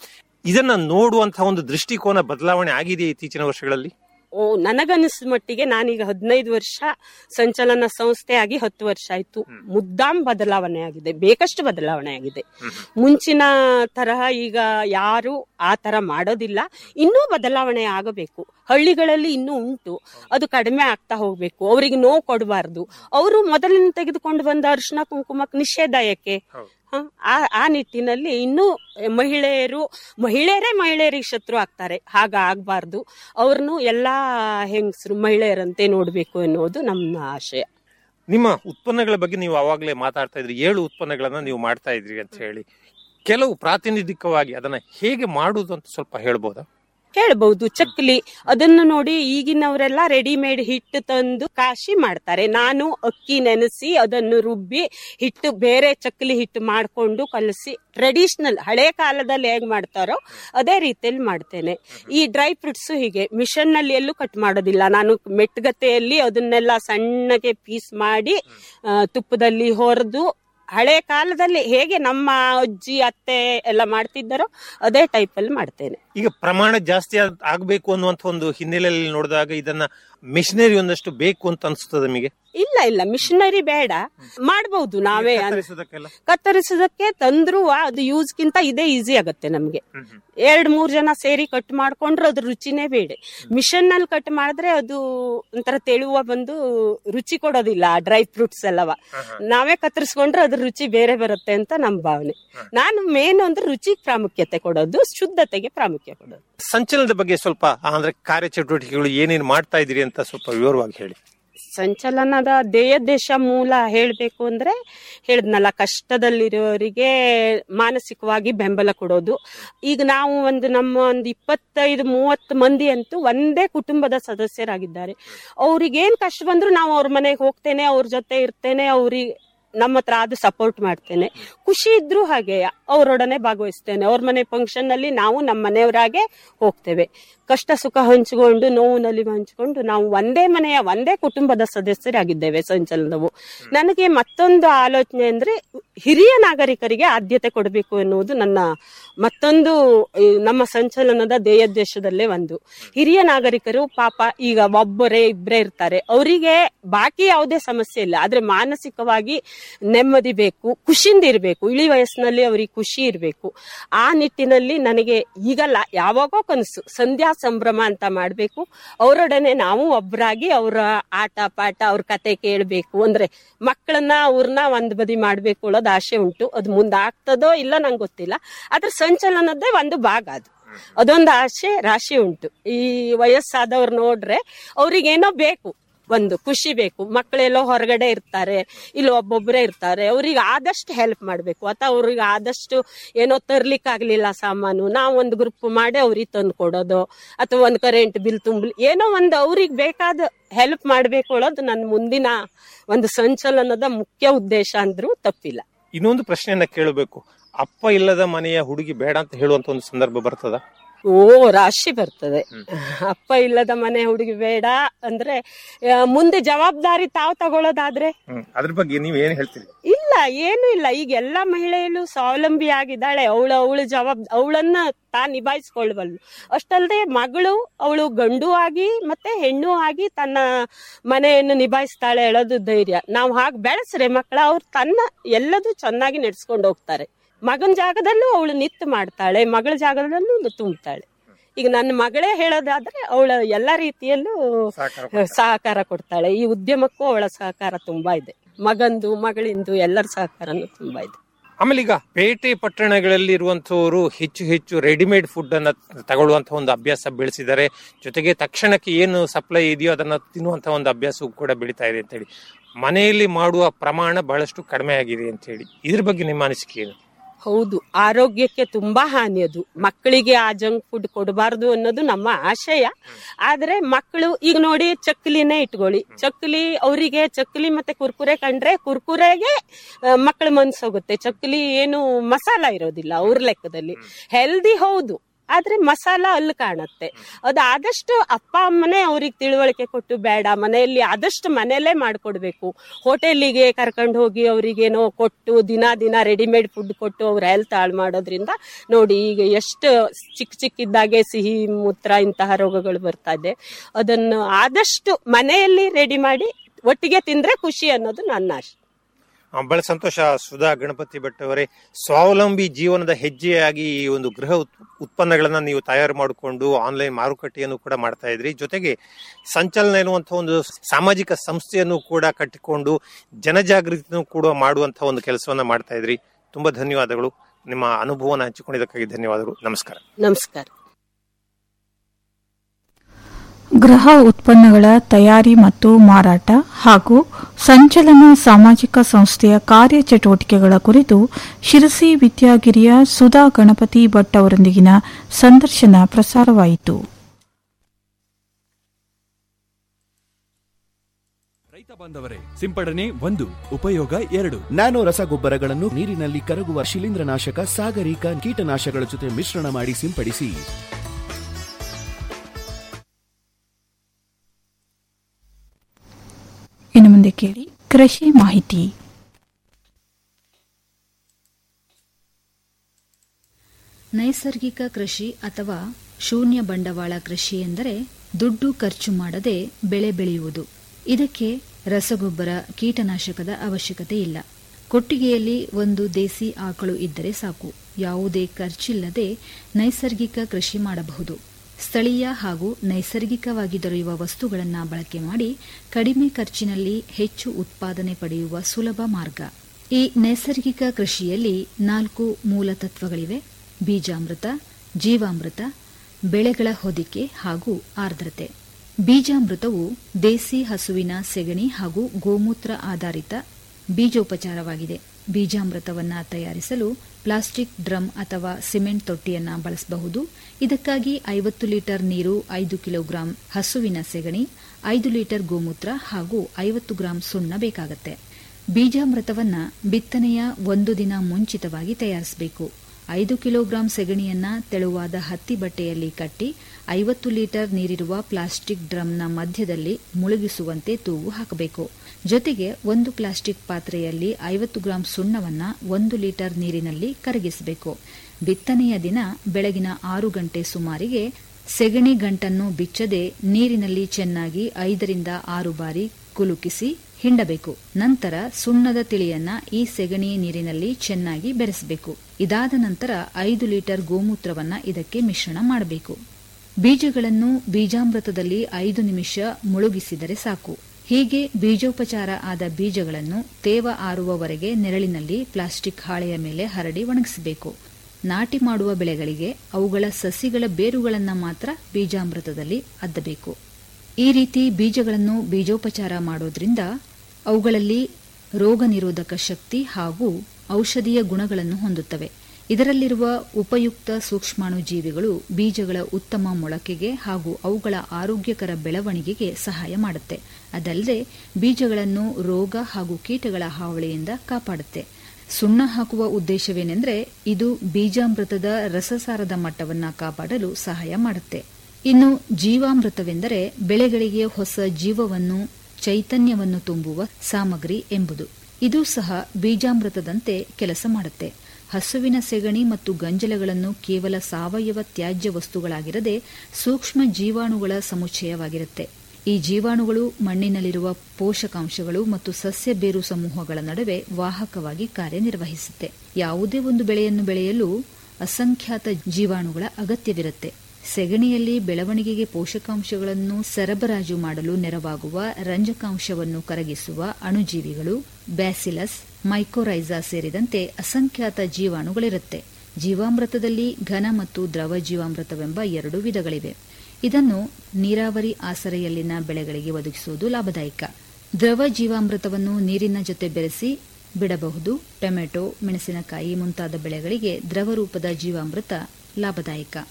ಇದನ್ನ ನೋಡುವಂತಹ ಒಂದು ದೃಷ್ಟಿಕೋನ ಬದಲಾವಣೆ ಆಗಿದೆ ಇತ್ತೀಚಿನ ವರ್ಷಗಳಲ್ಲಿ ಓ ನನಗನ್ನಿಸಿದ ಮಟ್ಟಿಗೆ ನಾನೀಗ ಹದಿನೈದು ವರ್ಷ ಸಂಚಲನ ಸಂಸ್ಥೆ ಆಗಿ ಹತ್ತು ವರ್ಷ ಆಯ್ತು ಮುದ್ದಾಂ ಬದಲಾವಣೆ ಆಗಿದೆ ಬೇಕಷ್ಟು ಬದಲಾವಣೆ ಆಗಿದೆ ಮುಂಚಿನ ತರಹ ಈಗ ಯಾರು ಆ ತರ ಮಾಡೋದಿಲ್ಲ ಇನ್ನೂ ಬದಲಾವಣೆ ಆಗಬೇಕು ಹಳ್ಳಿಗಳಲ್ಲಿ ಇನ್ನೂ ಉಂಟು ಅದು ಕಡಿಮೆ ಆಗ್ತಾ ಹೋಗ್ಬೇಕು ಅವರಿಗೆ ನೋವು ಕೊಡಬಾರ್ದು ಅವರು ಮೊದಲಿನ ತೆಗೆದುಕೊಂಡು ಬಂದ ಅರಿಶಿನ ಕುಂಕುಮಕ್ಕೆ ನಿಷೇಧ ಯಾಕೆ ಹ? ಆ ಆ ನಿಟ್ಟಿನಲ್ಲಿ ಇನ್ನೂ ಮಹಿಳೆಯರು ಮಹಿಳೆಯರೇ ಮಹಿಳೆಯರಿಗೆ ಶತ್ರು ಆಗ್ತಾರೆ ಹಾಗ ಆಗ್ಬಾರ್ದು ಅವ್ರನ್ನು ಎಲ್ಲಾ ಹೆಂಗಸರು ಮಹಿಳೆಯರಂತೆ ನೋಡ್ಬೇಕು ಎನ್ನುವುದು ನಮ್ಮ ಆಶಯ ನಿಮ್ಮ ಉತ್ಪನ್ನಗಳ ಬಗ್ಗೆ ನೀವು ಅವಾಗಲೇ ಮಾತಾಡ್ತಾ ಇದ್ರಿ ಏಳು ಉತ್ಪನ್ನಗಳನ್ನ ನೀವು ಮಾಡ್ತಾ ಇದ್ರಿ ಅಂತ ಹೇಳಿ ಕೆಲವು ಪ್ರಾತಿನಿಧಿಕವಾಗಿ ಅದನ್ನ ಹೇಗೆ ಮಾಡುವುದು ಅಂತ ಸ್ವಲ್ಪ ಹೇಳ್ಬೋದಾ ಹೇಳ್ಬಹುದು ಚಕ್ಲಿ ಅದನ್ನು ನೋಡಿ ಈಗಿನವರೆಲ್ಲ ರೆಡಿಮೇಡ್ ಹಿಟ್ಟು ತಂದು ಕಾಶಿ ಮಾಡ್ತಾರೆ ನಾನು ಅಕ್ಕಿ ನೆನೆಸಿ ಅದನ್ನು ರುಬ್ಬಿ ಹಿಟ್ಟು ಬೇರೆ ಚಕ್ಲಿ ಹಿಟ್ಟು ಮಾಡ್ಕೊಂಡು ಕಲಸಿ ಟ್ರೆಡಿಷನಲ್ ಹಳೆ ಕಾಲದಲ್ಲಿ ಹೇಗ್ ಮಾಡ್ತಾರೋ ಅದೇ ರೀತಿಯಲ್ಲಿ ಮಾಡ್ತೇನೆ ಈ ಡ್ರೈ ಫ್ರೂಟ್ಸ್ ಹೀಗೆ ಮಿಷನ್ ನಲ್ಲಿ ಎಲ್ಲೂ ಕಟ್ ಮಾಡೋದಿಲ್ಲ ನಾನು ಮೆಟ್ಗತೆಯಲ್ಲಿ ಅದನ್ನೆಲ್ಲ ಸಣ್ಣಗೆ ಪೀಸ್ ಮಾಡಿ ಆ, ತುಪ್ಪದಲ್ಲಿ ಹೊರದು ಹಳೆ ಕಾಲದಲ್ಲಿ ಹೇಗೆ ನಮ್ಮ ಅಜ್ಜಿ ಅತ್ತೆ ಎಲ್ಲ ಮಾಡ್ತಿದ್ದಾರೋ ಅದೇ ಟೈಪ್ ಅಲ್ಲಿ ಮಾಡ್ತೇನೆ ಈಗ ಪ್ರಮಾಣ ಜಾಸ್ತಿ ಆಗ್- ಆಗ್ಬೇಕು ಅನ್ನುವಂಥ ಒಂದು ಹಿನ್ನೆಲೆಯಲ್ಲಿ ನೋಡಿದಾಗ ಇದನ್ನ ಮಿಷನರಿ ಒಂದಷ್ಟು ಬೇಕು ಅಂತ ಅನ್ಸುತ್ತದೆ ನಿಮಗೆ ಇಲ್ಲ ಇಲ್ಲ ಮಿಷನರಿ ಬೇಡ ಮಾಡಬಹುದು ನಾವೇ ಅನ್- ಕತ್ತರಿಸೋದಕ್ಕೆಲ್ಲ? ಕತ್ತರಿಸೋದಕ್ಕೆ ತಂದ್ರು ಅದು ಯೂಸ್ಗಿಂತ ಇದೇ ಈಸಿ ಆಗತ್ತೆ ನಮ್ಗೆ ಎರಡ್ ಮೂರ್ ಜನ ಸೇರಿ ಕಟ್ ಮಾಡ್ಕೊಂಡ್ರೆ ಅದ್ರ ರುಚಿನೇ ಬೇಡ ಮಿಷನ್ ನಲ್ಲಿ ಕಟ್ ಮಾಡಿದ್ರೆ ಅದು ಒಂಥರ ತೆಳುವ ಬಂದು ರುಚಿ ಕೊಡೋದಿಲ್ಲ ಡ್ರೈ ಫ್ರೂಟ್ಸ್ ಎಲ್ಲವ ನಾವೇ ಕತ್ತರಿಸ್ಕೊಂಡ್ರೆ ಅದ್ರ ರುಚಿ ಬೇರೆ ಬರುತ್ತೆ ಅಂತ ನಮ್ ಭಾವನೆ ನಾನು ಮೇನ್ ಅಂದ್ರೆ ರುಚಿಗೆ ಪ್ರಾಮುಖ್ಯತೆ ಕೊಡೋದು ಶುದ್ಧತೆಗೆ ಪ್ರಾಮುಖ್ಯ ಕೊಡೋದು ಸಂಚಲನದ ಬಗ್ಗೆ ಸ್ವಲ್ಪ ಅಂದ್ರೆ ಕಾರ್ಯಚಟುವಟಿಕೆಗಳು ಏನೇನು ಮಾಡ್ತಾ ಇದ್ದೀರಿ ಅಂತ ಸ್ವಲ್ಪ ವಿವರವಾಗಿ ಹೇಳಿ ಸಂಚಲನದ ದೇಶ ಮೂಲ ಹೇಳಬೇಕು ಅಂದ್ರೆ ಹೇಳಿದ್ನಲ್ಲ ಕಷ್ಟದಲ್ಲಿರೋರಿಗೆ ಮಾನಸಿಕವಾಗಿ ಬೆಂಬಲ ಕೊಡೋದು ಈಗ ನಾವು ಒಂದು ನಮ್ಮ ಒಂದು ಇಪ್ಪತ್ತೈದು ಮೂವತ್ತು ಮಂದಿ ಅಂತೂ ಒಂದೇ ಕುಟುಂಬದ ಸದಸ್ಯರಾಗಿದ್ದಾರೆ ಅವ್ರಿಗೇನ್ ಕಷ್ಟ ಬಂದ್ರು ನಾವು ಅವ್ರ ಮನೆಗೆ ಹೋಗ್ತೇನೆ ಅವ್ರ ಜೊತೆ ಇರ್ತೇನೆ ಅವ್ರಿಗೆ ನಮ್ಮ ಹತ್ರ ಅದು ಸಪೋರ್ಟ್ ಮಾಡ್ತೇನೆ ಖುಷಿ ಇದ್ರು ಹಾಗೆ ಅವರೊಡನೆ ಭಾಗವಹಿಸ್ತೇನೆ ಅವ್ರ ಮನೆ ಫಂಕ್ಷನ್ ನಲ್ಲಿ ನಾವು ನಮ್ಮ ಮನೆಯವರಾಗೆ ಹೋಗ್ತೇವೆ ಕಷ್ಟ ಸುಖ ಹಂಚಿಕೊಂಡು ನೋವು ನಲಿವು ಹಂಚಿಕೊಂಡು ನಾವು ಒಂದೇ ಮನೆಯ ಒಂದೇ ಕುಟುಂಬದ ಸದಸ್ಯರಾಗಿದ್ದೇವೆ ಸಂಚಲನವು ನನಗೆ ಮತ್ತೊಂದು ಆಲೋಚನೆ ಅಂದ್ರೆ ಹಿರಿಯ ನಾಗರಿಕರಿಗೆ ಆದ್ಯತೆ ಕೊಡಬೇಕು ಎನ್ನುವುದು ನನ್ನ ಮತ್ತೊಂದು ಈ ನಮ್ಮ ಸಂಚಲನದ ಧ್ಯೇಯೋದ್ದೇಶದಲ್ಲೇ ಒಂದು ಹಿರಿಯ ನಾಗರಿಕರು ಪಾಪ ಈಗ ಒಬ್ಬರೇ ಇಬ್ಬರೇ ಇರ್ತಾರೆ ಅವರಿಗೆ ಬಾಕಿ ಯಾವುದೇ ಸಮಸ್ಯೆ ಇಲ್ಲ ಆದ್ರೆ ಮಾನಸಿಕವಾಗಿ ನೆಮ್ಮದಿ ಬೇಕು ಖುಷಿಯಿಂದ ಇರಬೇಕು ಇಳಿ ವಯಸ್ಸಿನಲ್ಲಿ ಅವರಿಗೆ ಖುಷಿ ಇರಬೇಕು ಆ ನಿಟ್ಟಿನಲ್ಲಿ ನನಗೆ ಈಗಲ್ಲ ಯಾವಾಗೋ ಕನಸು ಸಂಧ್ಯಾ ಸಂಭ್ರಮ ಅಂತ ಮಾಡಬೇಕು ಅವರೊಡನೆ ನಾವು ಒಬ್ಬರಾಗಿ ಅವರ ಆಟ ಪಾಠ ಅವ್ರ ಕತೆ ಕೇಳಬೇಕು ಅಂದ್ರೆ ಮಕ್ಕಳನ್ನ ಅವ್ರನ್ನ ಒಂದ್ ಬದಿ ಮಾಡ್ಬೇಕು ಅನ್ನೋದು ಆಸೆ ಉಂಟು ಅದು ಮುಂದೆ ಆಗ್ತದೋ ಇಲ್ಲ ನಂಗೆ ಗೊತ್ತಿಲ್ಲ ಅದ್ರ ಸಂಚಲನದ್ದೇ ಒಂದು ಭಾಗ ಅದು ಅದೊಂದು ಆಸೆ ರಾಶಿ ಉಂಟು ಈ ವಯಸ್ಸಾದವ್ರು ನೋಡ್ರೆ ಅವ್ರಿಗೇನೋ ಬೇಕು ಒಂದು ಖುಷಿ ಬೇಕು ಮಕ್ಕಳೆಲ್ಲೋ ಹೊರಗಡೆ ಇರ್ತಾರೆ ಇಲ್ಲಿ ಒಬ್ಬೊಬ್ಬರೇ ಇರ್ತಾರೆ ಅವ್ರಿಗೆ ಆದಷ್ಟು ಹೆಲ್ಪ್ ಮಾಡಬೇಕು ಅಥವಾ ಅವ್ರಿಗೆ ಆದಷ್ಟು ಏನೋ ತರ್ಲಿಕ್ಕೆ ಆಗ್ಲಿಲ್ಲ ಸಾಮಾನು ನಾವು ಒಂದು ಗ್ರೂಪ್ ಮಾಡಿ ಅವ್ರಿಗೆ ತಂದು ಕೊಡೋದು ಅಥವಾ ಒಂದು ಕರೆಂಟ್ ಬಿಲ್ ತುಂಬಲಿ ಏನೋ ಒಂದು ಅವ್ರಿಗೆ ಬೇಕಾದ ಹೆಲ್ಪ್ ಮಾಡಬೇಕು ಅನ್ನೋದು ನನ್ನ ಮುಂದಿನ ಒಂದು ಸಂಚಲನದ ಮುಖ್ಯ ಉದ್ದೇಶ ಅಂದ್ರೂ ತಪ್ಪಿಲ್ಲ ಇನ್ನೊಂದು ಪ್ರಶ್ನೆಯನ್ನ ಕೇಳಬೇಕು ಅಪ್ಪ ಇಲ್ಲದ ಮನೆಯ ಹುಡುಗಿ ಬೇಡ ಅಂತ ಹೇಳುವಂತ ಒಂದು ಸಂದರ್ಭ ಬರ್ತದ ಓ ರಾಶಿ ಬರ್ತದೆ ಅಪ್ಪ ಇಲ್ಲದ ಮನೆ ಹುಡುಗಿ ಬೇಡ ಅಂದ್ರೆ ಆ, ಮುಂದೆ ಜವಾಬ್ದಾರಿ ತಾವು ತಗೊಳ್ಳೋದಾದ್ರೆ ಅದ್ರ ಬಗ್ಗೆ ನೀವ್ ಏನ್ ಹೇಳ್ತೀರಿ ಇಲ್ಲ ಏನು ಇಲ್ಲ ಈಗ ಎಲ್ಲಾ ಮಹಿಳೆಯರು ಸ್ವಾವಲಂಬಿ ಆಗಿದ್ದಾಳೆ ಅವಳು ಅವಳು ಜವಾಬ್ ಅವಳನ್ನ ತಾ ನಿಭಾಯಿಸ್ಕೊಳ್ಬಲ್ಲು ಅಷ್ಟಲ್ಲದೆ ಮಗಳು ಅವಳು ಗಂಡು ಆಗಿ ಮತ್ತೆ ಹೆಣ್ಣು ಆಗಿ ತನ್ನ ಮನೆಯನ್ನು ನಿಭಾಯಿಸ್ತಾಳೆ ಹೇಳೋದು ಧೈರ್ಯ ನಾವು ಹಾಗೆ ಬೆಳೆಸ್ರೆ ಮಕ್ಕಳ ಅವ್ರು ತನ್ನ ಎಲ್ಲದೂ ಚೆನ್ನಾಗಿ ನಡೆಸ್ಕೊಂಡು ಹೋಗ್ತಾರೆ ಮಗನ ಜಾಗದಲ್ಲೂ ಅವಳು ನಿತ್ತು ಮಾಡ್ತಾಳೆ ಮಗಳ ಜಾಗದಲ್ಲೂ ತುಂಬುತ್ತಾಳೆ ಈಗ ನನ್ನ ಮಗಳೇ ಹೇಳೋದಾದ್ರೆ ಅವಳ ಎಲ್ಲಾ ರೀತಿಯಲ್ಲೂ ಸಹಕಾರ ಕೊಡ್ತಾಳೆ ಈ ಉದ್ಯಮಕ್ಕೂ ಅವಳ ಸಹಕಾರ ತುಂಬಾ ಇದೆ ಮಗಂದು ಮಗಳಿಂದು ಎಲ್ಲರ ಸಹಕಾರನೂ ತುಂಬಾ ಇದೆ ಆಮೇಲೆ ಈಗ ಪೇಟೆ ಪಟ್ಟಣಗಳಲ್ಲಿ ಇರುವಂತವರು ಹೆಚ್ಚು ಹೆಚ್ಚು ರೆಡಿಮೇಡ್ ಫುಡ್ ಅನ್ನ ತಗೊಳ್ಳುವಂತ ಒಂದು ಅಭ್ಯಾಸ ಬೆಳೆಸಿದ್ದಾರೆ ಜೊತೆಗೆ ತಕ್ಷಣಕ್ಕೆ ಏನು ಸಪ್ಲೈ ಇದೆಯೋ ಅದನ್ನ ತಿನ್ನುವಂತ ಒಂದು ಅಭ್ಯಾಸವೂ ಕೂಡ ಬೆಳೀತಾ ಇದೆ ಅಂತ ಹೇಳಿ ಮನೆಯಲ್ಲಿ ಮಾಡುವ ಪ್ರಮಾಣ ಬಹಳಷ್ಟು ಕಡಿಮೆ ಆಗಿದೆ ಅಂತ ಹೇಳಿ ಇದ್ರ ಬಗ್ಗೆ ನಿಮ್ಮ ಅನಿಸಿಕೆ ಏನು ಹೌದು ಆರೋಗ್ಯಕ್ಕೆ ತುಂಬಾ ಹಾನಿ ಅದು ಮಕ್ಕಳಿಗೆ ಆ ಜಂಕ್ ಫುಡ್ ಕೊಡಬಾರ್ದು ಅನ್ನೋದು ನಮ್ಮ ಆಶಯ ಆದ್ರೆ ಮಕ್ಕಳು ಈಗ ನೋಡಿ ಚಕ್ಕಲಿನೇ ಇಟ್ಕೊಳ್ಳಿ ಚಕ್ಕಲಿ ಅವರಿಗೆ ಚಕ್ಕಲಿ ಮತ್ತೆ ಕುರ್ಕುರೆ ಕಂಡ್ರೆ ಕುರ್ಕುರೆಗೆ ಮಕ್ಕಳ ಮನ್ಸು ಹೋಗುತ್ತೆ ಚಕ್ಕಲಿ ಏನು ಮಸಾಲ ಇರೋದಿಲ್ಲ ಅವ್ರ ಲೆಕ್ಕದಲ್ಲಿ ಹೆಲ್ದಿ ಹೌದು ಆದ್ರೆ ಮಸಾಲ ಅಲ್ಲಿ ಕಾಣುತ್ತೆ ಅದು ಆದಷ್ಟು ಅಪ್ಪ ಅಮ್ಮನೇ ಅವ್ರಿಗೆ ತಿಳುವಳಿಕೆ ಕೊಟ್ಟು ಬೇಡ ಮನೆಯಲ್ಲಿ ಆದಷ್ಟು ಮನೆಯಲ್ಲೇ ಮಾಡ್ಕೊಡ್ಬೇಕು ಹೋಟೆಲಿಗೆ ಕರ್ಕೊಂಡು ಹೋಗಿ ಅವರಿಗೇನೋ ಕೊಟ್ಟು ದಿನ ದಿನ ರೆಡಿಮೇಡ್ ಫುಡ್ ಕೊಟ್ಟು ಅವ್ರ ಹೆಲ್ತ್ ಹಾಳು ಮಾಡೋದ್ರಿಂದ ನೋಡಿ ಈಗ ಎಷ್ಟು ಚಿಕ್ಕ ಚಿಕ್ಕಿದ್ದಾಗೆ ಸಿಹಿ ಮೂತ್ರ ಇಂತಹ ರೋಗಗಳು ಬರ್ತಾ ಇದೆ ಅದನ್ನು ಆದಷ್ಟು ಮನೆಯಲ್ಲಿ ರೆಡಿ ಮಾಡಿ ಒಟ್ಟಿಗೆ ತಿಂದ್ರೆ ಖುಷಿ ಅನ್ನೋದು ನನ್ನ ಆಶೆ ಆ, ಬಹಳ ಸಂತೋಷ ಸುಧಾ ಗಣಪತಿ ಭಟ್ ಅವರೇ ಸ್ವಾವಲಂಬಿ ಜೀವನದ ಹೆಜ್ಜೆಯಾಗಿ ಈ ಒಂದು ಗೃಹ ಉತ್- ಉತ್ಪನ್ನಗಳನ್ನ ನೀವು ತಯಾರು ಮಾಡಿಕೊಂಡು ಆನ್ಲೈನ್ ಮಾರುಕಟ್ಟೆಯನ್ನು ಕೂಡ ಮಾಡ್ತಾ ಇದ್ರಿ ಜೊತೆಗೆ ಸಂಚಲನ ಎನ್ನುವಂತಹ ಒಂದು ಸಾಮಾಜಿಕ ಸಂಸ್ಥೆಯನ್ನು ಕೂಡ ಕಟ್ಟಿಕೊಂಡು ಜನಜಾಗೃತಿಯನ್ನು ಕೂಡ ಮಾಡುವಂತಹ ಒಂದು ಕೆಲಸವನ್ನ ಮಾಡ್ತಾ ಇದ್ರಿ ತುಂಬಾ ಧನ್ಯವಾದಗಳು ನಿಮ್ಮ ಅನುಭವನ ಹಂಚಿಕೊಂಡಿದ್ದಕ್ಕಾಗಿ ಧನ್ಯವಾದಗಳು ನಮಸ್ಕಾರ ನಮಸ್ಕಾರ ಗೃಹ ಉತ್ಪನ್ನಗಳ ತಯಾರಿ ಮತ್ತು ಮಾರಾಟ ಹಾಗೂ ಸಂಚಲನ ಸಾಮಾಜಿಕ ಸಂಸ್ಥೆಯ ಕಾರ್ಯಚಟುವಟಿಕೆಗಳ ಕುರಿತು ಶಿರಸಿ ವಿದ್ಯಾಗಿರಿಯ ಸುಧಾ ಗಣಪತಿ ಭಟ್ ಅವರೊಂದಿಗಿನ ಸಂದರ್ಶನ ಪ್ರಸಾರವಾಯಿತು ರೈತ ಬಾಂಧವರೇ ಸಿಂಪಡಣೆ ಒಂದು ಉಪಯೋಗ ಎರಡು ನ್ಯಾನೋ ರಸಗೊಬ್ಬರಗಳನ್ನು ನೀರಿನಲ್ಲಿ ಕರಗುವ ಶಿಲೀಂಧ್ರನಾಶಕ ಸಾಗರಿಕ ಕೀಟನಾಶಕಗಳ ಜೊತೆ ಮಿಶ್ರಣ ಮಾಡಿ ಸಿಂಪಡಿಸಿ ಇನ್ನು ಮುಂದೆ ಕೇಳಿ ಕೃಷಿ ಮಾಹಿತಿ ನೈಸರ್ಗಿಕ ಕೃಷಿ ಅಥವಾ ಶೂನ್ಯ ಬಂಡವಾಳ ಕೃಷಿ ಎಂದರೆ ದುಡ್ಡು ಖರ್ಚು ಮಾಡದೆ ಬೆಳೆ ಬೆಳೆಯುವುದು ಇದಕ್ಕೆ ರಸಗೊಬ್ಬರ ಕೀಟನಾಶಕದ ಅವಶ್ಯಕತೆ ಇಲ್ಲ ಕೊಟ್ಟಿಗೆಯಲ್ಲಿ ಒಂದು ದೇಸಿ ಆಕಳು ಇದ್ದರೆ ಸಾಕು ಯಾವುದೇ ಖರ್ಚಿಲ್ಲದೆ ನೈಸರ್ಗಿಕ ಕೃಷಿ ಮಾಡಬಹುದು ಸ್ಥಳೀಯ ಹಾಗೂ ನೈಸರ್ಗಿಕವಾಗಿ ದೊರೆಯುವ ವಸ್ತುಗಳನ್ನು ಬಳಕೆ ಮಾಡಿ ಕಡಿಮೆ ಖರ್ಚಿನಲ್ಲಿ ಹೆಚ್ಚು ಉತ್ಪಾದನೆ ಪಡೆಯುವ ಸುಲಭ ಮಾರ್ಗ ಈ ನೈಸರ್ಗಿಕ ಕೃಷಿಯಲ್ಲಿ ನಾಲ್ಕು ಮೂಲ ತತ್ವಗಳಿವೆ ಬೀಜಾಮೃತ ಜೀವಾಮೃತ ಬೆಳೆಗಳ ಹೊದಿಕೆ ಹಾಗೂ ಆರ್ದ್ರತೆ ಬೀಜಾಮೃತವು ದೇಸಿ ಹಸುವಿನ ಸೆಗಣಿ ಹಾಗೂ ಗೋಮೂತ್ರ ಆಧಾರಿತ ಬೀಜೋಪಚಾರವಾಗಿದೆ ಬೀಜಾಮೃತವನ್ನು ತಯಾರಿಸಲು ಪ್ಲಾಸ್ಟಿಕ್ ಡ್ರಮ್ ಅಥವಾ ಸಿಮೆಂಟ್ ತೊಟ್ಟಿಯನ್ನ ಬಳಸಬಹುದು ಇದಕ್ಕಾಗಿ ಐವತ್ತು ಲೀಟರ್ ನೀರು ಐದು ಕಿಲೋಗ್ರಾಂ ಹಸುವಿನ ಸೆಗಣಿ ಐದು ಲೀಟರ್ ಗೋಮೂತ್ರ ಹಾಗೂ ಐವತ್ತು ಗ್ರಾಂ ಸುಣ್ಣ ಬೇಕಾಗುತ್ತೆ ಬೀಜಾಮೃತವನ್ನ ಬಿತ್ತನೆಯ ಒಂದು ದಿನ ಮುಂಚಿತವಾಗಿ ತಯಾರಿಸಬೇಕು ಐದು ಕಿಲೋಗ್ರಾಂ ಸೆಗಣಿಯನ್ನ ತೆಳುವಾದ ಹತ್ತಿ ಬಟ್ಟೆಯಲ್ಲಿ ಕಟ್ಟಿ ಐವತ್ತು ಲೀಟರ್ ನೀರಿರುವ ಪ್ಲಾಸ್ಟಿಕ್ ಡ್ರಮ್ನ ಮಧ್ಯದಲ್ಲಿ ಮುಳುಗಿಸುವಂತೆ ತೂಗು ಹಾಕಬೇಕು ಜೊತೆಗೆ ಒಂದು ಪ್ಲಾಸ್ಟಿಕ್ ಪಾತ್ರೆಯಲ್ಲಿ ಐವತ್ತು ಗ್ರಾಂ ಸುಣ್ಣವನ್ನ ಒಂದು ಲೀಟರ್ ನೀರಿನಲ್ಲಿ ಕರಗಿಸಬೇಕು ಬಿತ್ತನೆಯ ದಿನ ಬೆಳಗಿನ ಆರು ಗಂಟೆ ಸುಮಾರಿಗೆ ಸೆಗಣಿ ಗಂಟನ್ನು ಬಿಚ್ಚದೆ ನೀರಿನಲ್ಲಿ ಚೆನ್ನಾಗಿ ಐದರಿಂದ ಆರು ಬಾರಿ ಕುಲುಕಿಸಿ ಹಿಂಡಬೇಕು ನಂತರ ಸುಣ್ಣದ ತಿಳಿಯನ್ನ ಈ ಸೆಗಣಿ ನೀರಿನಲ್ಲಿ ಚೆನ್ನಾಗಿ ಬೆರೆಸಬೇಕು ಇದಾದ ನಂತರ ಐದು ಲೀಟರ್ ಗೋಮೂತ್ರವನ್ನ ಇದಕ್ಕೆ ಮಿಶ್ರಣ ಮಾಡಬೇಕು ಬೀಜಗಳನ್ನು ಬೀಜಾಮೃತದಲ್ಲಿ ಐದು ನಿಮಿಷ ಮುಳುಗಿಸಿದರೆ ಸಾಕು ಹೀಗೆ ಬೀಜೋಪಚಾರ ಆದ ಬೀಜಗಳನ್ನು ತೇವ ಆರುವವರೆಗೆ ನೆರಳಿನಲ್ಲಿ ಪ್ಲಾಸ್ಟಿಕ್ ಹಾಳೆಯ ಮೇಲೆ ಹರಡಿ ಒಣಗಿಸಬೇಕು ನಾಟಿ ಮಾಡುವ ಬೆಳೆಗಳಿಗೆ ಅವುಗಳ ಸಸಿಗಳ ಬೇರುಗಳನ್ನು ಮಾತ್ರ ಬೀಜಾಮೃತದಲ್ಲಿ ಅದ್ದಬೇಕು ಈ ರೀತಿ ಬೀಜಗಳನ್ನು ಬೀಜೋಪಚಾರ ಮಾಡೋದ್ರಿಂದ ಅವುಗಳಲ್ಲಿ ರೋಗ ನಿರೋಧಕ ಶಕ್ತಿ ಹಾಗೂ ಔಷಧೀಯ ಗುಣಗಳನ್ನು ಹೊಂದುತ್ತವೆ ಇದರಲ್ಲಿರುವ ಉಪಯುಕ್ತ ಸೂಕ್ಷ್ಮಾಣು ಜೀವಿಗಳು ಬೀಜಗಳ ಉತ್ತಮ ಮೊಳಕೆಗೆ ಹಾಗೂ ಅವುಗಳ ಆರೋಗ್ಯಕರ ಬೆಳವಣಿಗೆಗೆ ಸಹಾಯ ಮಾಡುತ್ತೆ ಅದಲ್ಲದೆ ಬೀಜಗಳನ್ನು ರೋಗ ಹಾಗೂ ಕೀಟಗಳ ಹಾವಳಿಯಿಂದ ಕಾಪಾಡುತ್ತೆ ಸುಣ್ಣ ಹಾಕುವ ಉದ್ದೇಶವೇನೆಂದರೆ ಇದು ಬೀಜಾಮೃತದ ರಸಸಾರದ ಮಟ್ಟವನ್ನು ಕಾಪಾಡಲು ಸಹಾಯ ಮಾಡುತ್ತೆ ಇನ್ನು ಜೀವಾಮೃತವೆಂದರೆ ಬೆಳೆಗಳಿಗೆ ಹೊಸ ಜೀವವನ್ನು ಚೈತನ್ಯವನ್ನು ತುಂಬುವ ಸಾಮಗ್ರಿ ಎಂಬುದು ಇದು ಸಹ ಬೀಜಾಮೃತದಂತೆ ಕೆಲಸ ಮಾಡುತ್ತೆ ಹಸುವಿನ ಸೆಗಣಿ ಮತ್ತು ಗಂಜಲಗಳನ್ನು ಕೇವಲ ಸಾವಯವ ತ್ಯಾಜ್ಯ ವಸ್ತುಗಳಾಗಿರದೆ ಸೂಕ್ಷ್ಮ ಜೀವಾಣುಗಳ ಸಮುಚ್ಚಯವಾಗಿರುತ್ತೆ ಈ ಜೀವಾಣುಗಳು ಮಣ್ಣಿನಲ್ಲಿರುವ ಪೋಷಕಾಂಶಗಳು ಮತ್ತು ಸಸ್ಯ ಬೇರು ಸಮೂಹಗಳ ನಡುವೆ ವಾಹಕವಾಗಿ ಕಾರ್ಯನಿರ್ವಹಿಸುತ್ತೆ ಯಾವುದೇ ಒಂದು ಬೆಳೆಯನ್ನು ಬೆಳೆಯಲು ಅಸಂಖ್ಯಾತ ಜೀವಾಣುಗಳ ಅಗತ್ಯವಿರುತ್ತೆ ಸೆಗಣಿಯಲ್ಲಿ ಬೆಳವಣಿಗೆಗೆ ಪೋಷಕಾಂಶಗಳನ್ನು ಸರಬರಾಜು ಮಾಡಲು ನೆರವಾಗುವ ರಂಜಕಾಂಶವನ್ನು ಕರಗಿಸುವ ಅಣುಜೀವಿಗಳು ಬ್ಯಾಸಿಲಸ್ ಮೈಕೋರೈಸಾ ಸೇರಿದಂತೆ ಅಸಂಖ್ಯಾತ ಜೀವಾಣುಗಳಿರುತ್ತೆ ಜೀವಾಮೃತದಲ್ಲಿ ಘನ ಮತ್ತು ದ್ರವ ಜೀವಾಮೃತವೆಂಬ ಎರಡು ವಿಧಗಳಿವೆ ಇದನ್ನು ನೀರಾವರಿ ಆಸರೆಯಲ್ಲಿನ ಬೆಳೆಗಳಿಗೆ ಒದಗಿಸುವುದು ಲಾಭದಾಯಕ ದ್ರವ ಜೀವಾಮೃತವನ್ನು ನೀರಿನ ಜೊತೆ ಬೆರೆಸಿ ಬಿಡಬಹುದು ಟೊಮೆಟೊ ಮೆಣಸಿನಕಾಯಿ ಮುಂತಾದ ಬೆಳೆಗಳಿಗೆ ದ್ರವ ರೂಪದ ಜೀವಾಮೃತ ಲಾಭದಾಯಕ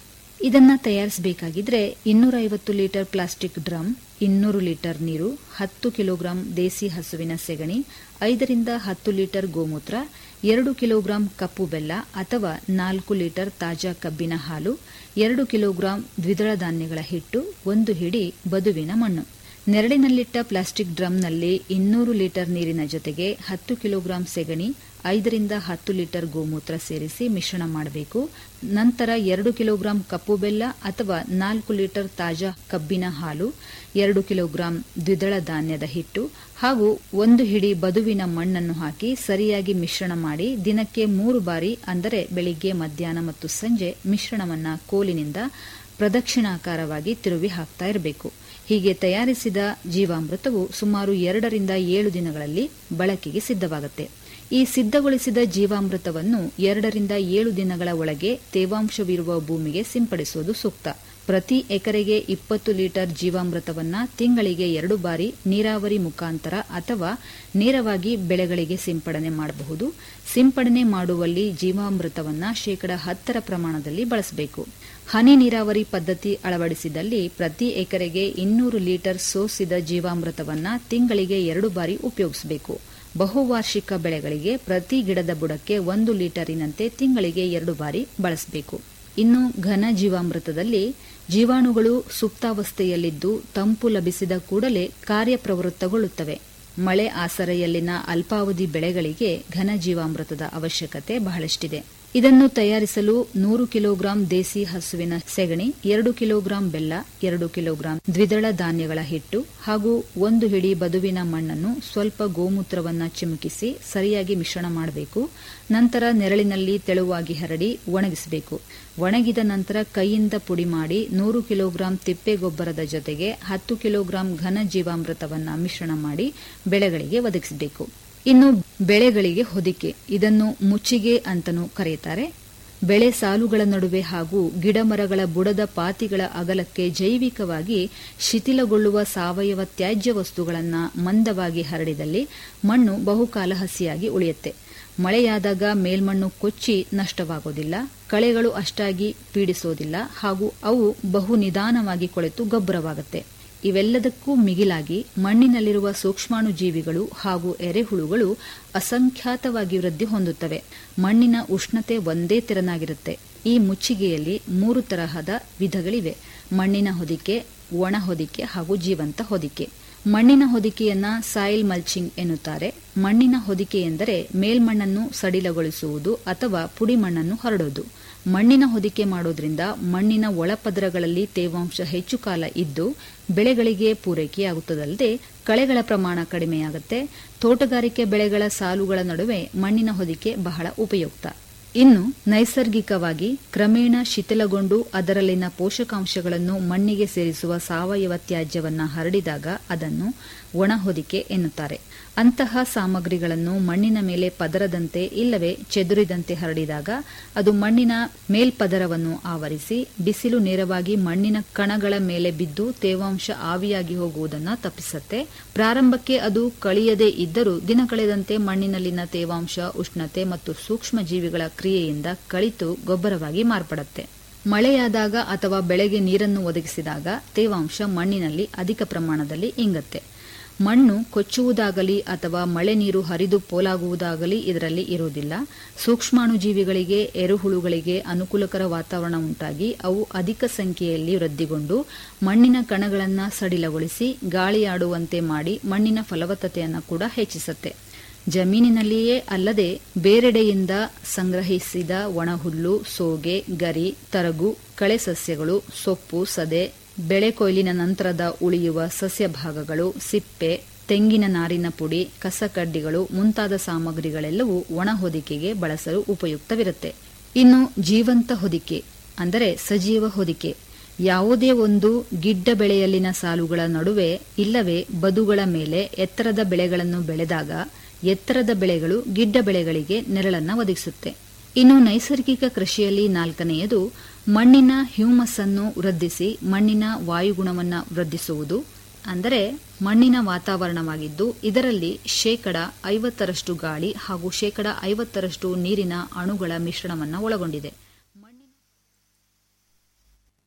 ಇದನ್ನ ತಯಾರಿಸಬೇಕಾಗಿದ್ರೆ ಇನ್ನೂರ ಐವತ್ತು ಲೀಟರ್ ಪ್ಲಾಸ್ಟಿಕ್ ಡ್ರಮ್ ಇನ್ನೂರು ಲೀಟರ್ ನೀರು ಹತ್ತು ಕಿಲೋಗ್ರಾಂ ದೇಸಿ ಹಸುವಿನ ಸೆಗಣಿ ಐದರಿಂದ ಹತ್ತು ಲೀಟರ್ ಗೋಮೂತ್ರ ಎರಡು ಕಿಲೋಗ್ರಾಂ ಕಪ್ಪು ಬೆಲ್ಲ ಅಥವಾ ನಾಲ್ಕು ಲೀಟರ್ ತಾಜಾ ಕಬ್ಬಿನ ಹಾಲು ಎರಡು ಕಿಲೋಗ್ರಾಂ ದ್ವಿದಳ ಧಾನ್ಯಗಳ ಹಿಟ್ಟು ಒಂದು ಹಿಡಿ ಬದುವಿನ ಮಣ್ಣು ನೆರಳಿನಲ್ಲಿಟ್ಟ ಪ್ಲಾಸ್ಟಿಕ್ ಡ್ರಮ್ನಲ್ಲಿ ಇನ್ನೂರು ಲೀಟರ್ ನೀರಿನ ಜೊತೆಗೆ ಹತ್ತು ಕಿಲೋಗ್ರಾಂ ಸೆಗಣಿ ಐದರಿಂದ ಹತ್ತು ಲೀಟರ್ ಗೋಮೂತ್ರ ಸೇರಿಸಿ ಮಿಶ್ರಣ ಮಾಡಬೇಕು ನಂತರ ಎರಡು ಕಿಲೋಗ್ರಾಂ ಕಪ್ಪು ಬೆಲ್ಲ ಅಥವಾ ನಾಲ್ಕು ಲೀಟರ್ ತಾಜಾ ಕಬ್ಬಿನ ಹಾಲು ಎರಡು ಕಿಲೋಗ್ರಾಂ ದ್ವಿದಳ ಧಾನ್ಯದ ಹಿಟ್ಟು ಹಾಗೂ ಒಂದು ಹಿಡಿ ಬದುವಿನ ಮಣ್ಣನ್ನು ಹಾಕಿ ಸರಿಯಾಗಿ ಮಿಶ್ರಣ ಮಾಡಿ ದಿನಕ್ಕೆ ಮೂರು ಬಾರಿ ಅಂದರೆ ಬೆಳಿಗ್ಗೆ ಮಧ್ಯಾಹ್ನ ಮತ್ತು ಸಂಜೆ ಮಿಶ್ರಣವನ್ನ ಕೋಲಿನಿಂದ ಪ್ರದಕ್ಷಿಣಾಕಾರವಾಗಿ ತಿರುವಿ ಹಾಕ್ತಾ ಇರಬೇಕು ಹೀಗೆ ತಯಾರಿಸಿದ ಜೀವಾಮೃತವು ಸುಮಾರು ಎರಡರಿಂದ ಏಳು ದಿನಗಳಲ್ಲಿ ಬಳಕೆಗೆ ಸಿದ್ಧವಾಗುತ್ತೆ ಈ ಸಿದ್ಧಗೊಳಿಸಿದ ಜೀವಾಮೃತವನ್ನು ಎರಡರಿಂದ ಏಳು ದಿನಗಳ ಒಳಗೆ ತೇವಾಂಶವಿರುವ ಭೂಮಿಗೆ ಸಿಂಪಡಿಸುವುದು ಸೂಕ್ತ ಪ್ರತಿ ಎಕರೆಗೆ ಇಪ್ಪತ್ತು ಲೀಟರ್ ಜೀವಾಮೃತವನ್ನ ತಿಂಗಳಿಗೆ ಎರಡು ಬಾರಿ ನೀರಾವರಿ ಮುಖಾಂತರ ಅಥವಾ ನೇರವಾಗಿ ಬೆಳೆಗಳಿಗೆ ಸಿಂಪಡಣೆ ಮಾಡಬಹುದು ಸಿಂಪಡಣೆ ಮಾಡುವಲ್ಲಿ ಜೀವಾಮೃತವನ್ನ ಶೇಕಡ ಹತ್ತರ ಪ್ರಮಾಣದಲ್ಲಿ ಬಳಸಬೇಕು ಹನಿ ನೀರಾವರಿ ಪದ್ಧತಿ ಅಳವಡಿಸಿದಲ್ಲಿ ಪ್ರತಿ ಎಕರೆಗೆ ಇನ್ನೂರು ಲೀಟರ್ ಸೋಸಿದ ಜೀವಾಮೃತವನ್ನ ತಿಂಗಳಿಗೆ ಎರಡು ಬಾರಿ ಉಪಯೋಗಿಸಬೇಕು ಬಹುವಾರ್ಷಿಕ ಬೆಳೆಗಳಿಗೆ ಪ್ರತಿ ಗಿಡದ ಬುಡಕ್ಕೆ ಒಂದು ಲೀಟರಿನಂತೆ ತಿಂಗಳಿಗೆ ಎರಡು ಬಾರಿ ಬಳಸಬೇಕು ಇನ್ನು ಘನ ಜೀವಾಮೃತದಲ್ಲಿ ಜೀವಾಣುಗಳು ಸುಪ್ತಾವಸ್ಥೆಯಲ್ಲಿದ್ದು ತಂಪು ಲಭಿಸಿದ ಕೂಡಲೇ ಕಾರ್ಯಪ್ರವೃತ್ತಗೊಳ್ಳುತ್ತವೆ ಮಳೆ ಆಸರೆಯಲ್ಲಿನ ಅಲ್ಪಾವಧಿ ಬೆಳೆಗಳಿಗೆ ಘನ ಜೀವಾಮೃತದ ಅವಶ್ಯಕತೆ ಬಹಳಷ್ಟಿದೆ ಇದನ್ನು ತಯಾರಿಸಲು ನೂರು ಕಿಲೋಗ್ರಾಂ ದೇಸಿ ಹಸುವಿನ ಸೆಗಣಿ ಎರಡು ಕಿಲೋಗ್ರಾಂ ಬೆಲ್ಲ ಎರಡು ಕಿಲೋಗ್ರಾಂ ದ್ವಿದಳ ಧಾನ್ಯಗಳ ಹಿಟ್ಟು ಹಾಗೂ ಒಂದು ಹಿಡಿ ಬದುವಿನ ಮಣ್ಣನ್ನು ಸ್ವಲ್ಪ ಗೋಮೂತ್ರವನ್ನ ಚಿಮುಕಿಸಿ ಸರಿಯಾಗಿ ಮಿಶ್ರಣ ಮಾಡಬೇಕು ನಂತರ ನೆರಳಿನಲ್ಲಿ ತೆಳುವಾಗಿ ಹರಡಿ ಒಣಗಿಸಬೇಕು ಒಣಗಿದ ನಂತರ ಕೈಯಿಂದ ಪುಡಿ ಮಾಡಿ ನೂರು ಕಿಲೋಗ್ರಾಂ ತಿಪ್ಪೆ ಗೊಬ್ಬರದ ಜೊತೆಗೆ ಹತ್ತು ಕಿಲೋಗ್ರಾಂ ಘನ ಜೀವಾಮೃತವನ್ನ ಮಿಶ್ರಣ ಮಾಡಿ ಬೆಳೆಗಳಿಗೆ ಒದಗಿಸಬೇಕು ಇನ್ನು ಬೆಳೆಗಳಿಗೆ ಹೊದಿಕೆ ಇದನ್ನು ಮುಚ್ಚಿಗೆ ಅಂತನೂ ಕರೆಯುತ್ತಾರೆ ಬೆಳೆ ಸಾಲುಗಳ ನಡುವೆ ಹಾಗೂ ಗಿಡಮರಗಳ ಬುಡದ ಪಾತಿಗಳ ಅಗಲಕ್ಕೆ ಜೈವಿಕವಾಗಿ ಶಿಥಿಲಗೊಳ್ಳುವ ಸಾವಯವ ತ್ಯಾಜ್ಯ ವಸ್ತುಗಳನ್ನು ಮಂದವಾಗಿ ಹರಡಿದಲ್ಲಿ ಮಣ್ಣು ಬಹುಕಾಲ ಹಸಿಯಾಗಿ ಉಳಿಯುತ್ತೆ ಮಳೆಯಾದಾಗ ಮೇಲ್ಮಣ್ಣು ಕೊಚ್ಚಿ ನಷ್ಟವಾಗೋದಿಲ್ಲ ಕಳೆಗಳು ಅಷ್ಟಾಗಿ ಪೀಡಿಸೋದಿಲ್ಲ ಹಾಗೂ ಅವು ಬಹು ನಿಧಾನವಾಗಿ ಕೊಳೆತು ಗೊಬ್ಬರವಾಗುತ್ತೆ ಇವೆಲ್ಲದಕ್ಕೂ ಮಿಗಿಲಾಗಿ ಮಣ್ಣಿನಲ್ಲಿರುವ ಸೂಕ್ಷ್ಮಾಣು ಜೀವಿಗಳು ಹಾಗೂ ಎರೆಹುಳುಗಳು ಅಸಂಖ್ಯಾತವಾಗಿ ವೃದ್ಧಿ ಹೊಂದುತ್ತವೆ ಮಣ್ಣಿನ ಉಷ್ಣತೆ ಒಂದೇ ತೆರನಾಗಿರುತ್ತೆ ಈ ಮುಚ್ಚಿಗೆಯಲ್ಲಿ ಮೂರು ತರಹದ ವಿಧಗಳಿವೆ ಮಣ್ಣಿನ ಹೊದಿಕೆ ಒಣ ಹೊದಿಕೆ ಹಾಗೂ ಜೀವಂತ ಹೊದಿಕೆ ಮಣ್ಣಿನ ಹೊದಿಕೆಯನ್ನ ಸಾಯಿಲ್ ಮಲ್ಚಿಂಗ್ ಎನ್ನುತ್ತಾರೆ ಮಣ್ಣಿನ ಹೊದಿಕೆ ಎಂದರೆ ಮೇಲ್ಮಣ್ಣನ್ನು ಸಡಿಲಗೊಳಿಸುವುದು ಅಥವಾ ಪುಡಿ ಮಣ್ಣನ್ನು ಹರಡೋದು ಮಣ್ಣಿನ ಹೊದಿಕೆ ಮಾಡೋದ್ರಿಂದ ಮಣ್ಣಿನ ಒಳಪದರಗಳಲ್ಲಿ ತೇವಾಂಶ ಹೆಚ್ಚು ಕಾಲ ಇದ್ದು ಬೆಳೆಗಳಿಗೆ ಪೂರೈಕೆಯಾಗುತ್ತದಲ್ಲದೆ ಕಳೆಗಳ ಪ್ರಮಾಣ ಕಡಿಮೆಯಾಗುತ್ತೆ ತೋಟಗಾರಿಕೆ ಬೆಳೆಗಳ ಸಾಲುಗಳ ನಡುವೆ ಮಣ್ಣಿನ ಹೊದಿಕೆ ಬಹಳ ಉಪಯುಕ್ತ ಇನ್ನು ನೈಸರ್ಗಿಕವಾಗಿ ಕ್ರಮೇಣ ಶಿಥಿಲಗೊಂಡು ಅದರಲ್ಲಿನ ಪೋಷಕಾಂಶಗಳನ್ನು ಮಣ್ಣಿಗೆ ಸೇರಿಸುವ ಸಾವಯವ ತ್ಯಾಜ್ಯವನ್ನ ಹರಡಿದಾಗ ಅದನ್ನು ಒಣ ಹೊದಿಕೆ ಎನ್ನುತ್ತಾರೆ ಅಂತಹ ಸಾಮಗ್ರಿಗಳನ್ನು ಮಣ್ಣಿನ ಮೇಲೆ ಪದರದಂತೆ ಇಲ್ಲವೇ ಚೆದುರಿದಂತೆ ಹರಡಿದಾಗ ಅದು ಮಣ್ಣಿನ ಮೇಲ್ಪದರವನ್ನು ಆವರಿಸಿ ಬಿಸಿಲು ನೇರವಾಗಿ ಮಣ್ಣಿನ ಕಣಗಳ ಮೇಲೆ ಬಿದ್ದು ತೇವಾಂಶ ಆವಿಯಾಗಿ ಹೋಗುವುದನ್ನು ತಪ್ಪಿಸುತ್ತೆ ಪ್ರಾರಂಭಕ್ಕೆ ಅದು ಕಳಿಯದೇ ಇದ್ದರೂ ದಿನ ಕಳೆದಂತೆ ಮಣ್ಣಿನಲ್ಲಿನ ತೇವಾಂಶ ಉಷ್ಣತೆ ಮತ್ತು ಸೂಕ್ಷ್ಮ ಜೀವಿಗಳ ಕ್ರಿಯೆಯಿಂದ ಕಳಿತು ಗೊಬ್ಬರವಾಗಿ ಮಾರ್ಪಡುತ್ತೆ ಮಳೆಯಾದಾಗ ಅಥವಾ ಬೆಳೆಗೆ ನೀರನ್ನು ಒದಗಿಸಿದಾಗ ತೇವಾಂಶ ಮಣ್ಣಿನಲ್ಲಿ ಅಧಿಕ ಪ್ರಮಾಣದಲ್ಲಿ ಇಂಗತ್ತೆ ಮಣ್ಣು ಕೊಚ್ಚುವುದಾಗಲಿ ಅಥವಾ ಮಳೆ ನೀರು ಹರಿದು ಪೋಲಾಗುವುದಾಗಲಿ ಇದರಲ್ಲಿ ಇರುವುದಿಲ್ಲ ಸೂಕ್ಷ್ಮಾಣುಜೀವಿಗಳಿಗೆ ಎರುಹುಳುಗಳಿಗೆ ಅನುಕೂಲಕರ ವಾತಾವರಣ ಉಂಟಾಗಿ ಅವು ಅಧಿಕ ಸಂಖ್ಯೆಯಲ್ಲಿ ವೃದ್ಧಿಗೊಂಡು ಮಣ್ಣಿನ ಕಣಗಳನ್ನು ಸಡಿಲಗೊಳಿಸಿ ಗಾಳಿಯಾಡುವಂತೆ ಮಾಡಿ ಮಣ್ಣಿನ ಫಲವತ್ತತೆಯನ್ನು ಕೂಡ ಹೆಚ್ಚಿಸುತ್ತೆ ಜಮೀನಿನಲ್ಲಿಯೇ ಅಲ್ಲದೆ ಬೇರೆಡೆಯಿಂದ ಸಂಗ್ರಹಿಸಿದ ಒಣಹುಲ್ಲು ಸೋಗೆ ಗರಿ ತರಗು ಕಳೆ ಸಸ್ಯಗಳು ಸೊಪ್ಪು ಸದೆ ಬೆಳೆ ಕೊಯ್ಲಿನ ನಂತರದ ಉಳಿಯುವ ಸಸ್ಯ ಭಾಗಗಳು ಸಿಪ್ಪೆ ತೆಂಗಿನ ನಾರಿನ ಪುಡಿ ಕಸಕಡ್ಡಿಗಳು ಮುಂತಾದ ಸಾಮಗ್ರಿಗಳೆಲ್ಲವೂ ಒಣ ಹೊದಿಕೆಗೆ ಬಳಸಲು ಉಪಯುಕ್ತವಿರುತ್ತೆ ಇನ್ನು ಜೀವಂತ ಹೊದಿಕೆ ಅಂದರೆ ಸಜೀವ ಹೊದಿಕೆ ಯಾವುದೇ ಒಂದು ಗಿಡ್ಡ ಬೆಳೆಯಲ್ಲಿನ ಸಾಲುಗಳ ನಡುವೆ ಇಲ್ಲವೇ ಬದುಗಳ ಮೇಲೆ ಎತ್ತರದ ಬೆಳೆಗಳನ್ನು ಬೆಳೆದಾಗ ಎತ್ತರದ ಬೆಳೆಗಳು ಗಿಡ್ಡ ಬೆಳೆಗಳಿಗೆ ನೆರಳನ್ನು ಒದಗಿಸುತ್ತೆ ಇನ್ನು ನೈಸರ್ಗಿಕ ಕೃಷಿಯಲ್ಲಿ ನಾಲ್ಕನೆಯದು ಮಣ್ಣಿನ ಹ್ಯೂಮಸ್ ಅನ್ನು ವೃದ್ಧಿಸಿ ಮಣ್ಣಿನ ವಾಯುಗುಣವನ್ನು ವೃದ್ಧಿಸುವುದು ಅಂದರೆ ಮಣ್ಣಿನ ವಾತಾವರಣವಾಗಿದ್ದು ಇದರಲ್ಲಿ ಶೇಕಡ ಐವತ್ತರಷ್ಟು ಗಾಳಿ ಹಾಗೂ ಶೇಕಡ ಐವತ್ತರಷ್ಟು ನೀರಿನ ಅಣುಗಳ ಮಿಶ್ರಣವನ್ನು ಒಳಗೊಂಡಿದೆ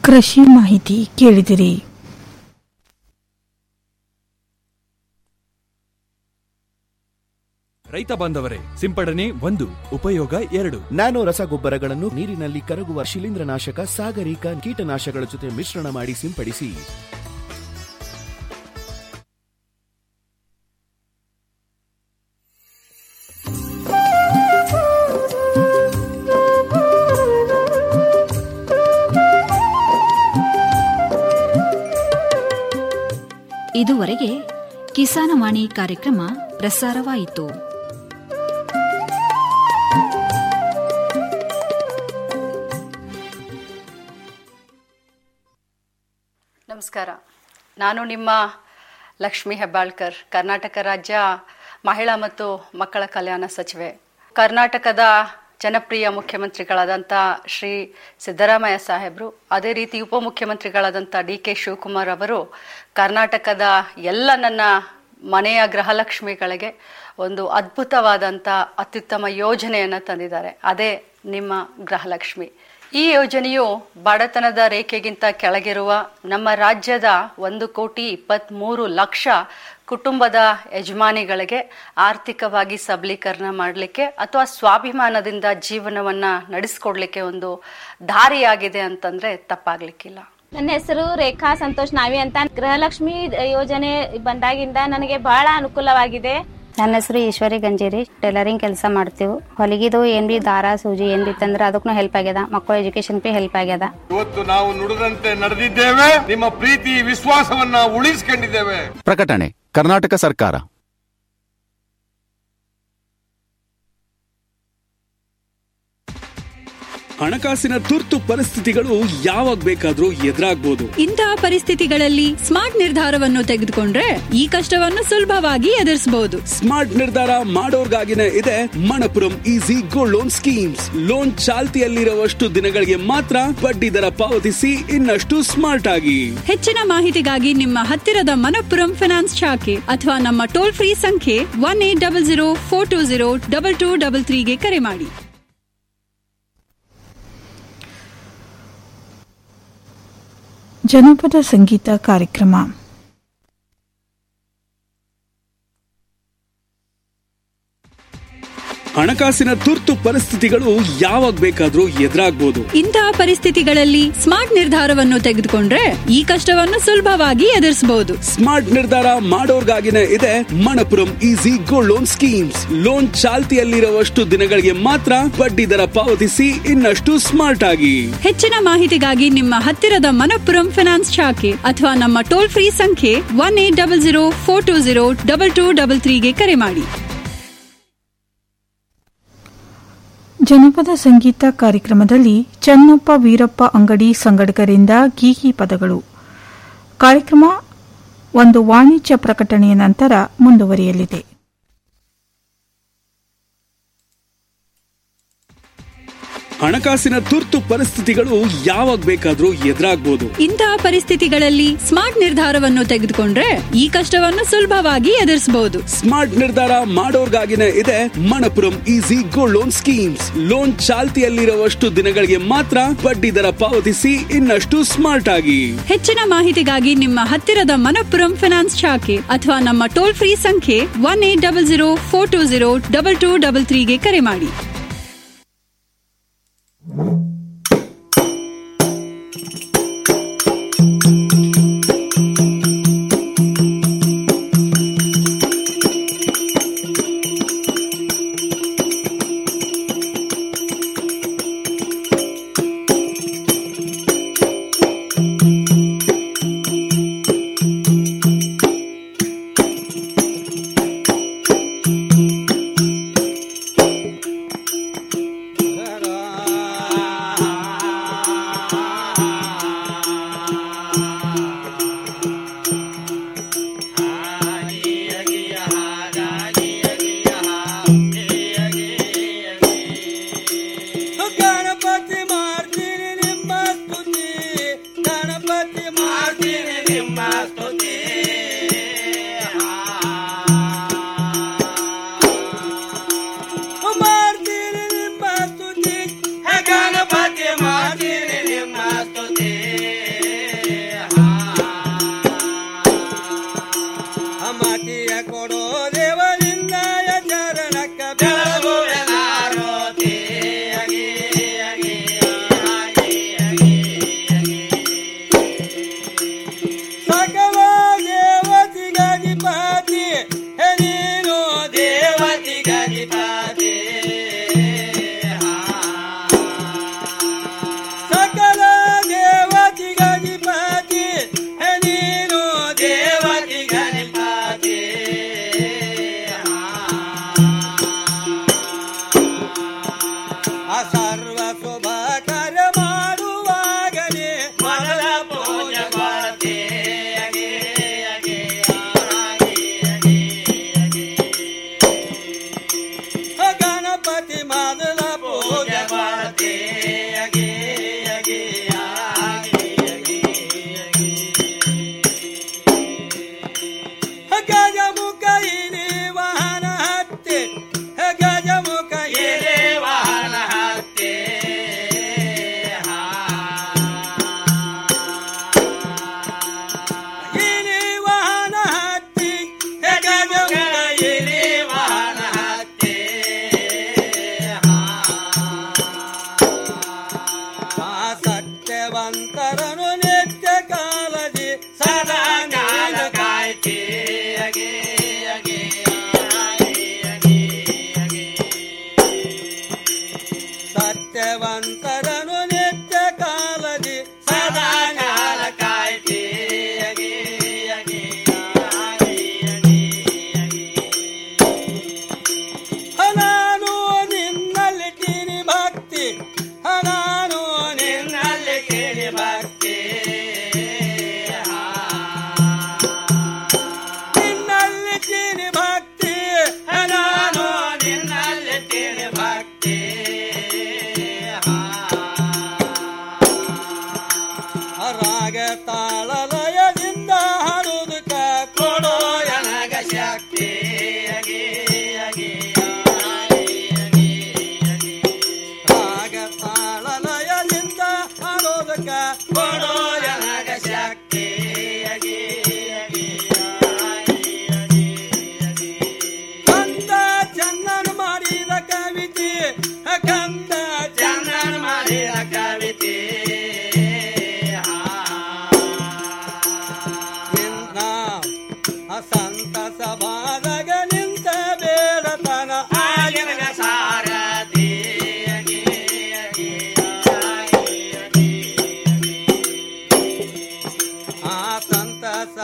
ಕೃಷಿ ಮಾಹಿತಿ ಕೇಳಿದಿರಿ ರೈತ ಬಾಂಧವರೇ ಸಿಂಪಡಣೆ ಒಂದು ಉಪಯೋಗ ಎರಡು ನ್ಯಾನೋ ರಸಗೊಬ್ಬರಗಳನ್ನು ನೀರಿನಲ್ಲಿ ಕರಗುವ ಶಿಲೀಂಧ್ರನಾಶಕ ಸಾಗರಿಕ ಕೀಟನಾಶಕಗಳ ಜೊತೆ ಮಿಶ್ರಣ ಮಾಡಿ ಸಿಂಪಡಿಸಿ ಇದುವರೆಗೆ ಕಿಸಾನವಾಣಿ ಕಾರ್ಯಕ್ರಮ ಪ್ರಸಾರವಾಯಿತು ನಮಸ್ಕಾರ ನಾನು ನಿಮ್ಮ ಲಕ್ಷ್ಮಿ ಹೆಬ್ಬಾಳ್ಕರ್ ಕರ್ನಾಟಕ ರಾಜ್ಯ ಮಹಿಳಾ ಮತ್ತು ಮಕ್ಕಳ ಕಲ್ಯಾಣ ಸಚಿವೆ ಕರ್ನಾಟಕದ ಜನಪ್ರಿಯ ಮುಖ್ಯಮಂತ್ರಿಗಳಾದಂಥ ಶ್ರೀ ಸಿದ್ದರಾಮಯ್ಯ ಸಾಹೇಬರು ಅದೇ ರೀತಿ ಉಪಮುಖ್ಯಮಂತ್ರಿಗಳಾದಂಥ ಡಿ ಕೆ ಶಿವಕುಮಾರ್ ಅವರು ಕರ್ನಾಟಕದ ಎಲ್ಲ ನನ್ನ ಮನೆಯ ಗೃಹಲಕ್ಷ್ಮಿಗಳಿಗೆ ಒಂದು ಅದ್ಭುತವಾದಂಥ ಅತ್ಯುತ್ತಮ ಯೋಜನೆಯನ್ನು ತಂದಿದ್ದಾರೆ ಅದೇ ನಿಮ್ಮ ಗೃಹಲಕ್ಷ್ಮಿ ಈ ಯೋಜನೆಯು ಬಡತನದ ರೇಖೆಗಿಂತ ಕೆಳಗಿರುವ ನಮ್ಮ ರಾಜ್ಯದ ಒಂದು ಕೋಟಿ ಇಪ್ಪತ್ತ್ಮೂರು ಲಕ್ಷ ಕುಟುಂಬದ ಯಜಮಾನಿಗಳಿಗೆ ಆರ್ಥಿಕವಾಗಿ ಸಬಲೀಕರಣ ಮಾಡಲಿಕ್ಕೆ ಅಥವಾ ಸ್ವಾಭಿಮಾನದಿಂದ ಜೀವನವನ್ನ ನಡೆಸ್ಕೊಡ್ಲಿಕ್ಕೆ ಒಂದು ದಾರಿಯಾಗಿದೆ ಅಂತಂದ್ರೆ ತಪ್ಪಾಗ್ಲಿಕ್ಕಿಲ್ಲ ನನ್ನ ಹೆಸರು ರೇಖಾ ಸಂತೋಷ್ ನಾವಿ ಅಂತ ಗೃಹಲಕ್ಷ್ಮಿ ಯೋಜನೆ ಬಂದಾಗಿಂದ ನನಗೆ ಬಹಳ ಅನುಕೂಲವಾಗಿದೆ ನನ್ನ ಹೆಸರು ಈಶ್ವರಿ ಗಂಜೇರಿ ಟೈಲರಿಂಗ್ ಕೆಲಸ ಮಾಡ್ತೀವಿ ಹೊಲಿಗಿದು ಏನ್ ಬಿ ದಾರ ಸೂಜಿ ಏನ್ ಬಿ ತಂದ್ರೆ ಅದಕ್ಕೂ ಹೆಲ್ಪ್ ಆಗ್ಯದ ಮಕ್ಕಳ ಎಜುಕೇಶನ್ ಬಿ ಹೆಲ್ಪ್ ಆಗ್ಯದ ಇವತ್ತು ನಾವು ನುಡಿದಂತೆ ನಡೆದಿದ್ದೇವೆ ನಿಮ್ಮ ಪ್ರೀತಿ ವಿಶ್ವಾಸವನ್ನ ಉಳಿಸಿಕೊಂಡಿದ್ದೇವೆ ಪ್ರಕಟಣೆ ಕರ್ನಾಟಕ ಸರ್ಕಾರ ಹಣಕಾಸಿನ ತುರ್ತು ಪರಿಸ್ಥಿತಿಗಳು ಯಾವಾಗ ಬೇಕಾದ್ರೂ ಎದುರಾಗ್ಬೋದು ಇಂತಹ ಪರಿಸ್ಥಿತಿಗಳಲ್ಲಿ ಸ್ಮಾರ್ಟ್ ನಿರ್ಧಾರವನ್ನು ತೆಗೆದುಕೊಂಡ್ರೆ ಈ ಕಷ್ಟವನ್ನು ಸುಲಭವಾಗಿ ಎದುರಿಸಬಹುದು ಸ್ಮಾರ್ಟ್ ನಿರ್ಧಾರ ಮಾಡೋರ್ಗಾಗಿನೇ ಇದೆ Manappuram easy gold loan schemes loan ಚಾಲ್ತಿಯಲ್ಲಿರುವಷ್ಟು ದಿನಗಳಿಗೆ ಮಾತ್ರ ಬಡ್ಡಿ ದರ ಪಾವತಿಸಿ ಇನ್ನಷ್ಟು ಸ್ಮಾರ್ಟ್ ಆಗಿ ಹೆಚ್ಚಿನ ಮಾಹಿತಿಗಾಗಿ ನಿಮ್ಮ ಹತ್ತಿರದ ಮನಪ್ಪುರಂ ಫಿನಾನ್ಸ್ ಶಾಖೆ ಅಥವಾ ನಮ್ಮ ಟೋಲ್ ಫ್ರೀ ಸಂಖ್ಯೆ one eight double zero four two zero double two double ತ್ರೀಗೆ ಕರೆ ಮಾಡಿ ಜನಪದ ಸಂಗೀತ ಕಾರ್ಯಕ್ರಮ ಹಣಕಾಸಿನ ತುರ್ತು ಪರಿಸ್ಥಿತಿಗಳು ಯಾವಾಗ ಬೇಕಾದ್ರೂ ಎದುರಾಗ್ಬೋದು ಇಂತಹ ಪರಿಸ್ಥಿತಿಗಳಲ್ಲಿ ಸ್ಮಾರ್ಟ್ ನಿರ್ಧಾರವನ್ನು ತೆಗೆದುಕೊಂಡ್ರೆ ಈ ಕಷ್ಟವನ್ನು ಸುಲಭವಾಗಿ ಎದುರಿಸಬಹುದು ಸ್ಮಾರ್ಟ್ ನಿರ್ಧಾರ ಮಾಡೋರ್ಗಾಗಿನೇ ಇದೆ Manappuram easy gold loan schemes loan ಚಾಲ್ತಿಯಲ್ಲಿರುವಷ್ಟು ದಿನಗಳಿಗೆ ಮಾತ್ರ ಬಡ್ಡಿ ದರ ಪಾವತಿಸಿ ಇನ್ನಷ್ಟು ಸ್ಮಾರ್ಟ್ ಆಗಿ ಹೆಚ್ಚಿನ ಮಾಹಿತಿಗಾಗಿ ನಿಮ್ಮ ಹತ್ತಿರದ ಮನಪ್ಪುರಂ ಫಿನಾನ್ಸ್ ಶಾಖೆ ಅಥವಾ ನಮ್ಮ ಟೋಲ್ ಫ್ರೀ ಸಂಖ್ಯೆ one eight double zero four two zero double two double ತ್ರೀಗೆ ಕರೆ ಮಾಡಿ ಜನಪದ ಸಂಗೀತ ಕಾರ್ಯಕ್ರಮದಲ್ಲಿ ಚನ್ನಪ್ಪ ವೀರಪ್ಪ ಅಂಗಡಿ ಸಂಗಡಕರಿಂದ ಗೀಗಿ ಪದಗಳು ಕಾರ್ಯಕ್ರಮ ಒಂದು ವಾಣಿಜ್ಯ ಪ್ರಕಟಣೆಯ ನಂತರ ಮುಂದುವರಿಯಲಿದೆ ಹಣಕಾಸಿನ ತುರ್ತು ಪರಿಸ್ಥಿತಿಗಳು ಯಾವಾಗ ಬೇಕಾದ್ರೂ ಎದುರಾಗ್ಬೋದು ಇಂತಹ ಪರಿಸ್ಥಿತಿಗಳಲ್ಲಿ ಸ್ಮಾರ್ಟ್ ನಿರ್ಧಾರವನ್ನು ತೆಗೆದುಕೊಂಡ್ರೆ ಈ ಕಷ್ಟವನ್ನು ಸುಲಭವಾಗಿ ಎದುರಿಸಬಹುದು ಸ್ಮಾರ್ಟ್ ನಿರ್ಧಾರ ಮಾಡೋರ್ಗಾಗಿನೇ ಇದೆ Manappuram easy gold loan schemes loan ಚಾಲ್ತಿಯಲ್ಲಿರುವಷ್ಟು ದಿನಗಳಿಗೆ ಮಾತ್ರ ಬಡ್ಡಿ ದರ ಪಾವತಿಸಿ ಇನ್ನಷ್ಟು ಸ್ಮಾರ್ಟ್ ಆಗಿ ಹೆಚ್ಚಿನ ಮಾಹಿತಿಗಾಗಿ ನಿಮ್ಮ ಹತ್ತಿರದ ಮನಪ್ಪುರಂ ಫಿನಾನ್ಸ್ ಶಾಖೆ ಅಥವಾ ನಮ್ಮ ಟೋಲ್ ಫ್ರೀ ಸಂಖ್ಯೆ one eight double zero four two zero double two double ತ್ರೀಗೆ ಕರೆ ಮಾಡಿ ಗಣಪತಿ ಮಾಡ್ತೀನಿ ನಿಮ್ಮ ಸ್ತುತಿ ಗಣಪತಿ ಮಾಡ್ತೀನಿ ನಿಮ್ಮ ಸ್ತುತಿ ಮಾಡ್ತೀನಿ ನಿಮ್ಮ ಸ್ತುತಿ ಹೇ ಗಣಪತಿ ಮಾಡ್ತೀನಿ ನಿಮ್ಮ ಸ್ತುತಿ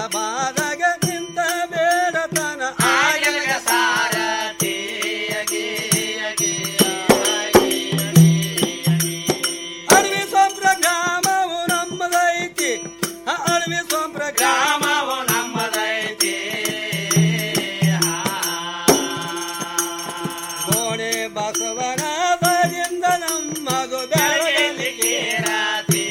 ಬಾದಾಗ ನಿಂತ ಬೇಡತನ ಆಗಲಗ ಸಾರಥಿ ಅಡವಿ ಸೊಂಪ್ರ ಗ್ರಾಮವು ನಮ್ಮದೈತಿ ಆ ಅಡವಿ ಸೊಂಪ್ರ ಗ್ರಾಮವು ನಮ್ಮದೈತಿ ಗೋಣೆ ಬಸವನ ಬರಿಂದ ನಮ್ಮದು ಬೆಳಗಲಿಗೆ ರಾತಿ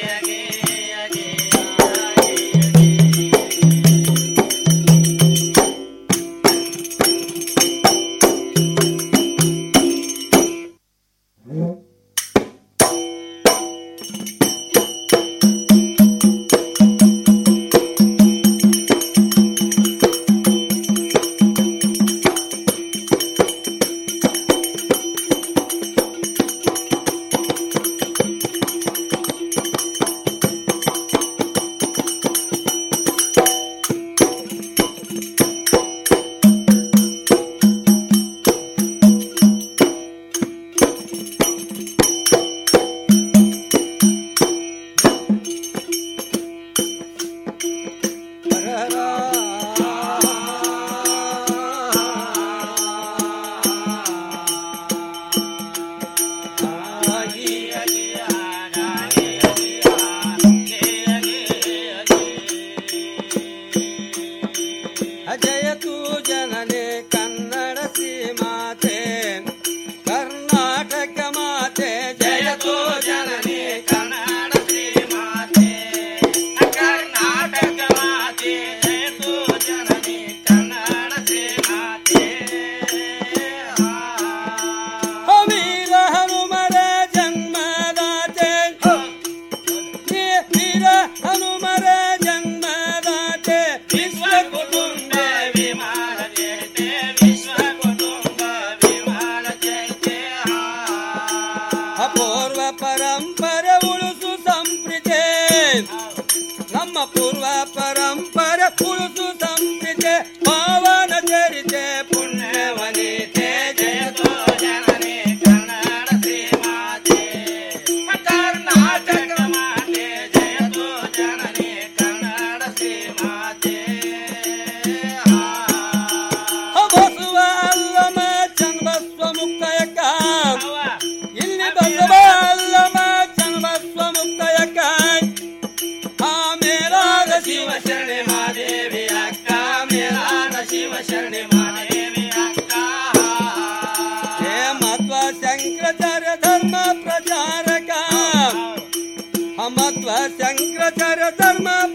ಅಜಯತು ಜನನೇ ಕನ್ನಡ ಮಾತೆ ಕರ್ನಾಟಕ ಮಾತೆ ಜಯತು ಜನನೇ ಕನ್ನಡ ಮಾತೆ ಕರ್ನಾಟಕ ಮಾತೆ ಜಯತು ಜನನೇ ಕನ್ನಡ ಮಾತೆ ವೀರ ಹನುಮರ ಜನ್ಮದಾತೆ ವೀರ ಹನುಮರ ಜನ್ಮದಾತೆ ವಿಶ್ವ ಕುಟುಂಬ ವಿಮಾನ ಜಯತೆ ವಿಶ್ವ ಕುಟುಂಬ ವಿಮಾನ ಜಯತೆ ಅಪೂರ್ವ ಪರಂಪರೆ ಉಳಿಸು ಸಂಪ್ರೀತೆ ನಮ್ಮ ಪೂರ್ವ ಪರಂಪರೆ ಉಳಿಸು ಸಂಪ್ರೀತೆ ಪಾವನ ಚರಿತೆ ಪುಣ್ಯವನಿತೆ ಜಯತೋ ಜನನೇ ಕನ್ನಡ ಶ್ರೀಮಾತೆ ಕರ್ನಾಟಕ ಮಾತೆ ಜಯತೋ ಜನನೇ ಕನ್ನಡ ಶ್ರೀಮಾತೆ ಬಸವ ಅಲ್ಲಮ ಚನ್ನಬಸವ ಮುಕ್ತಯಕ ಇಲ್ಲಿ ಬಸವ ಅಲ್ಲಮ ಚನ್ನಬಸವ ಮುಕ್ತಯಕ ಆ ಮೇಲಾದ ಶಿವ ಶರಣೆ ಮಾದೇವಿ ಅಕ್ಕ ಮೇಲಾದ ಶಿವ ಶರಣೆ ಮಾದೇವಿ ಅಕ್ಕ ಹೇ ಮಧ್ವ ಶಂಕರಾಚಾರ್ಯ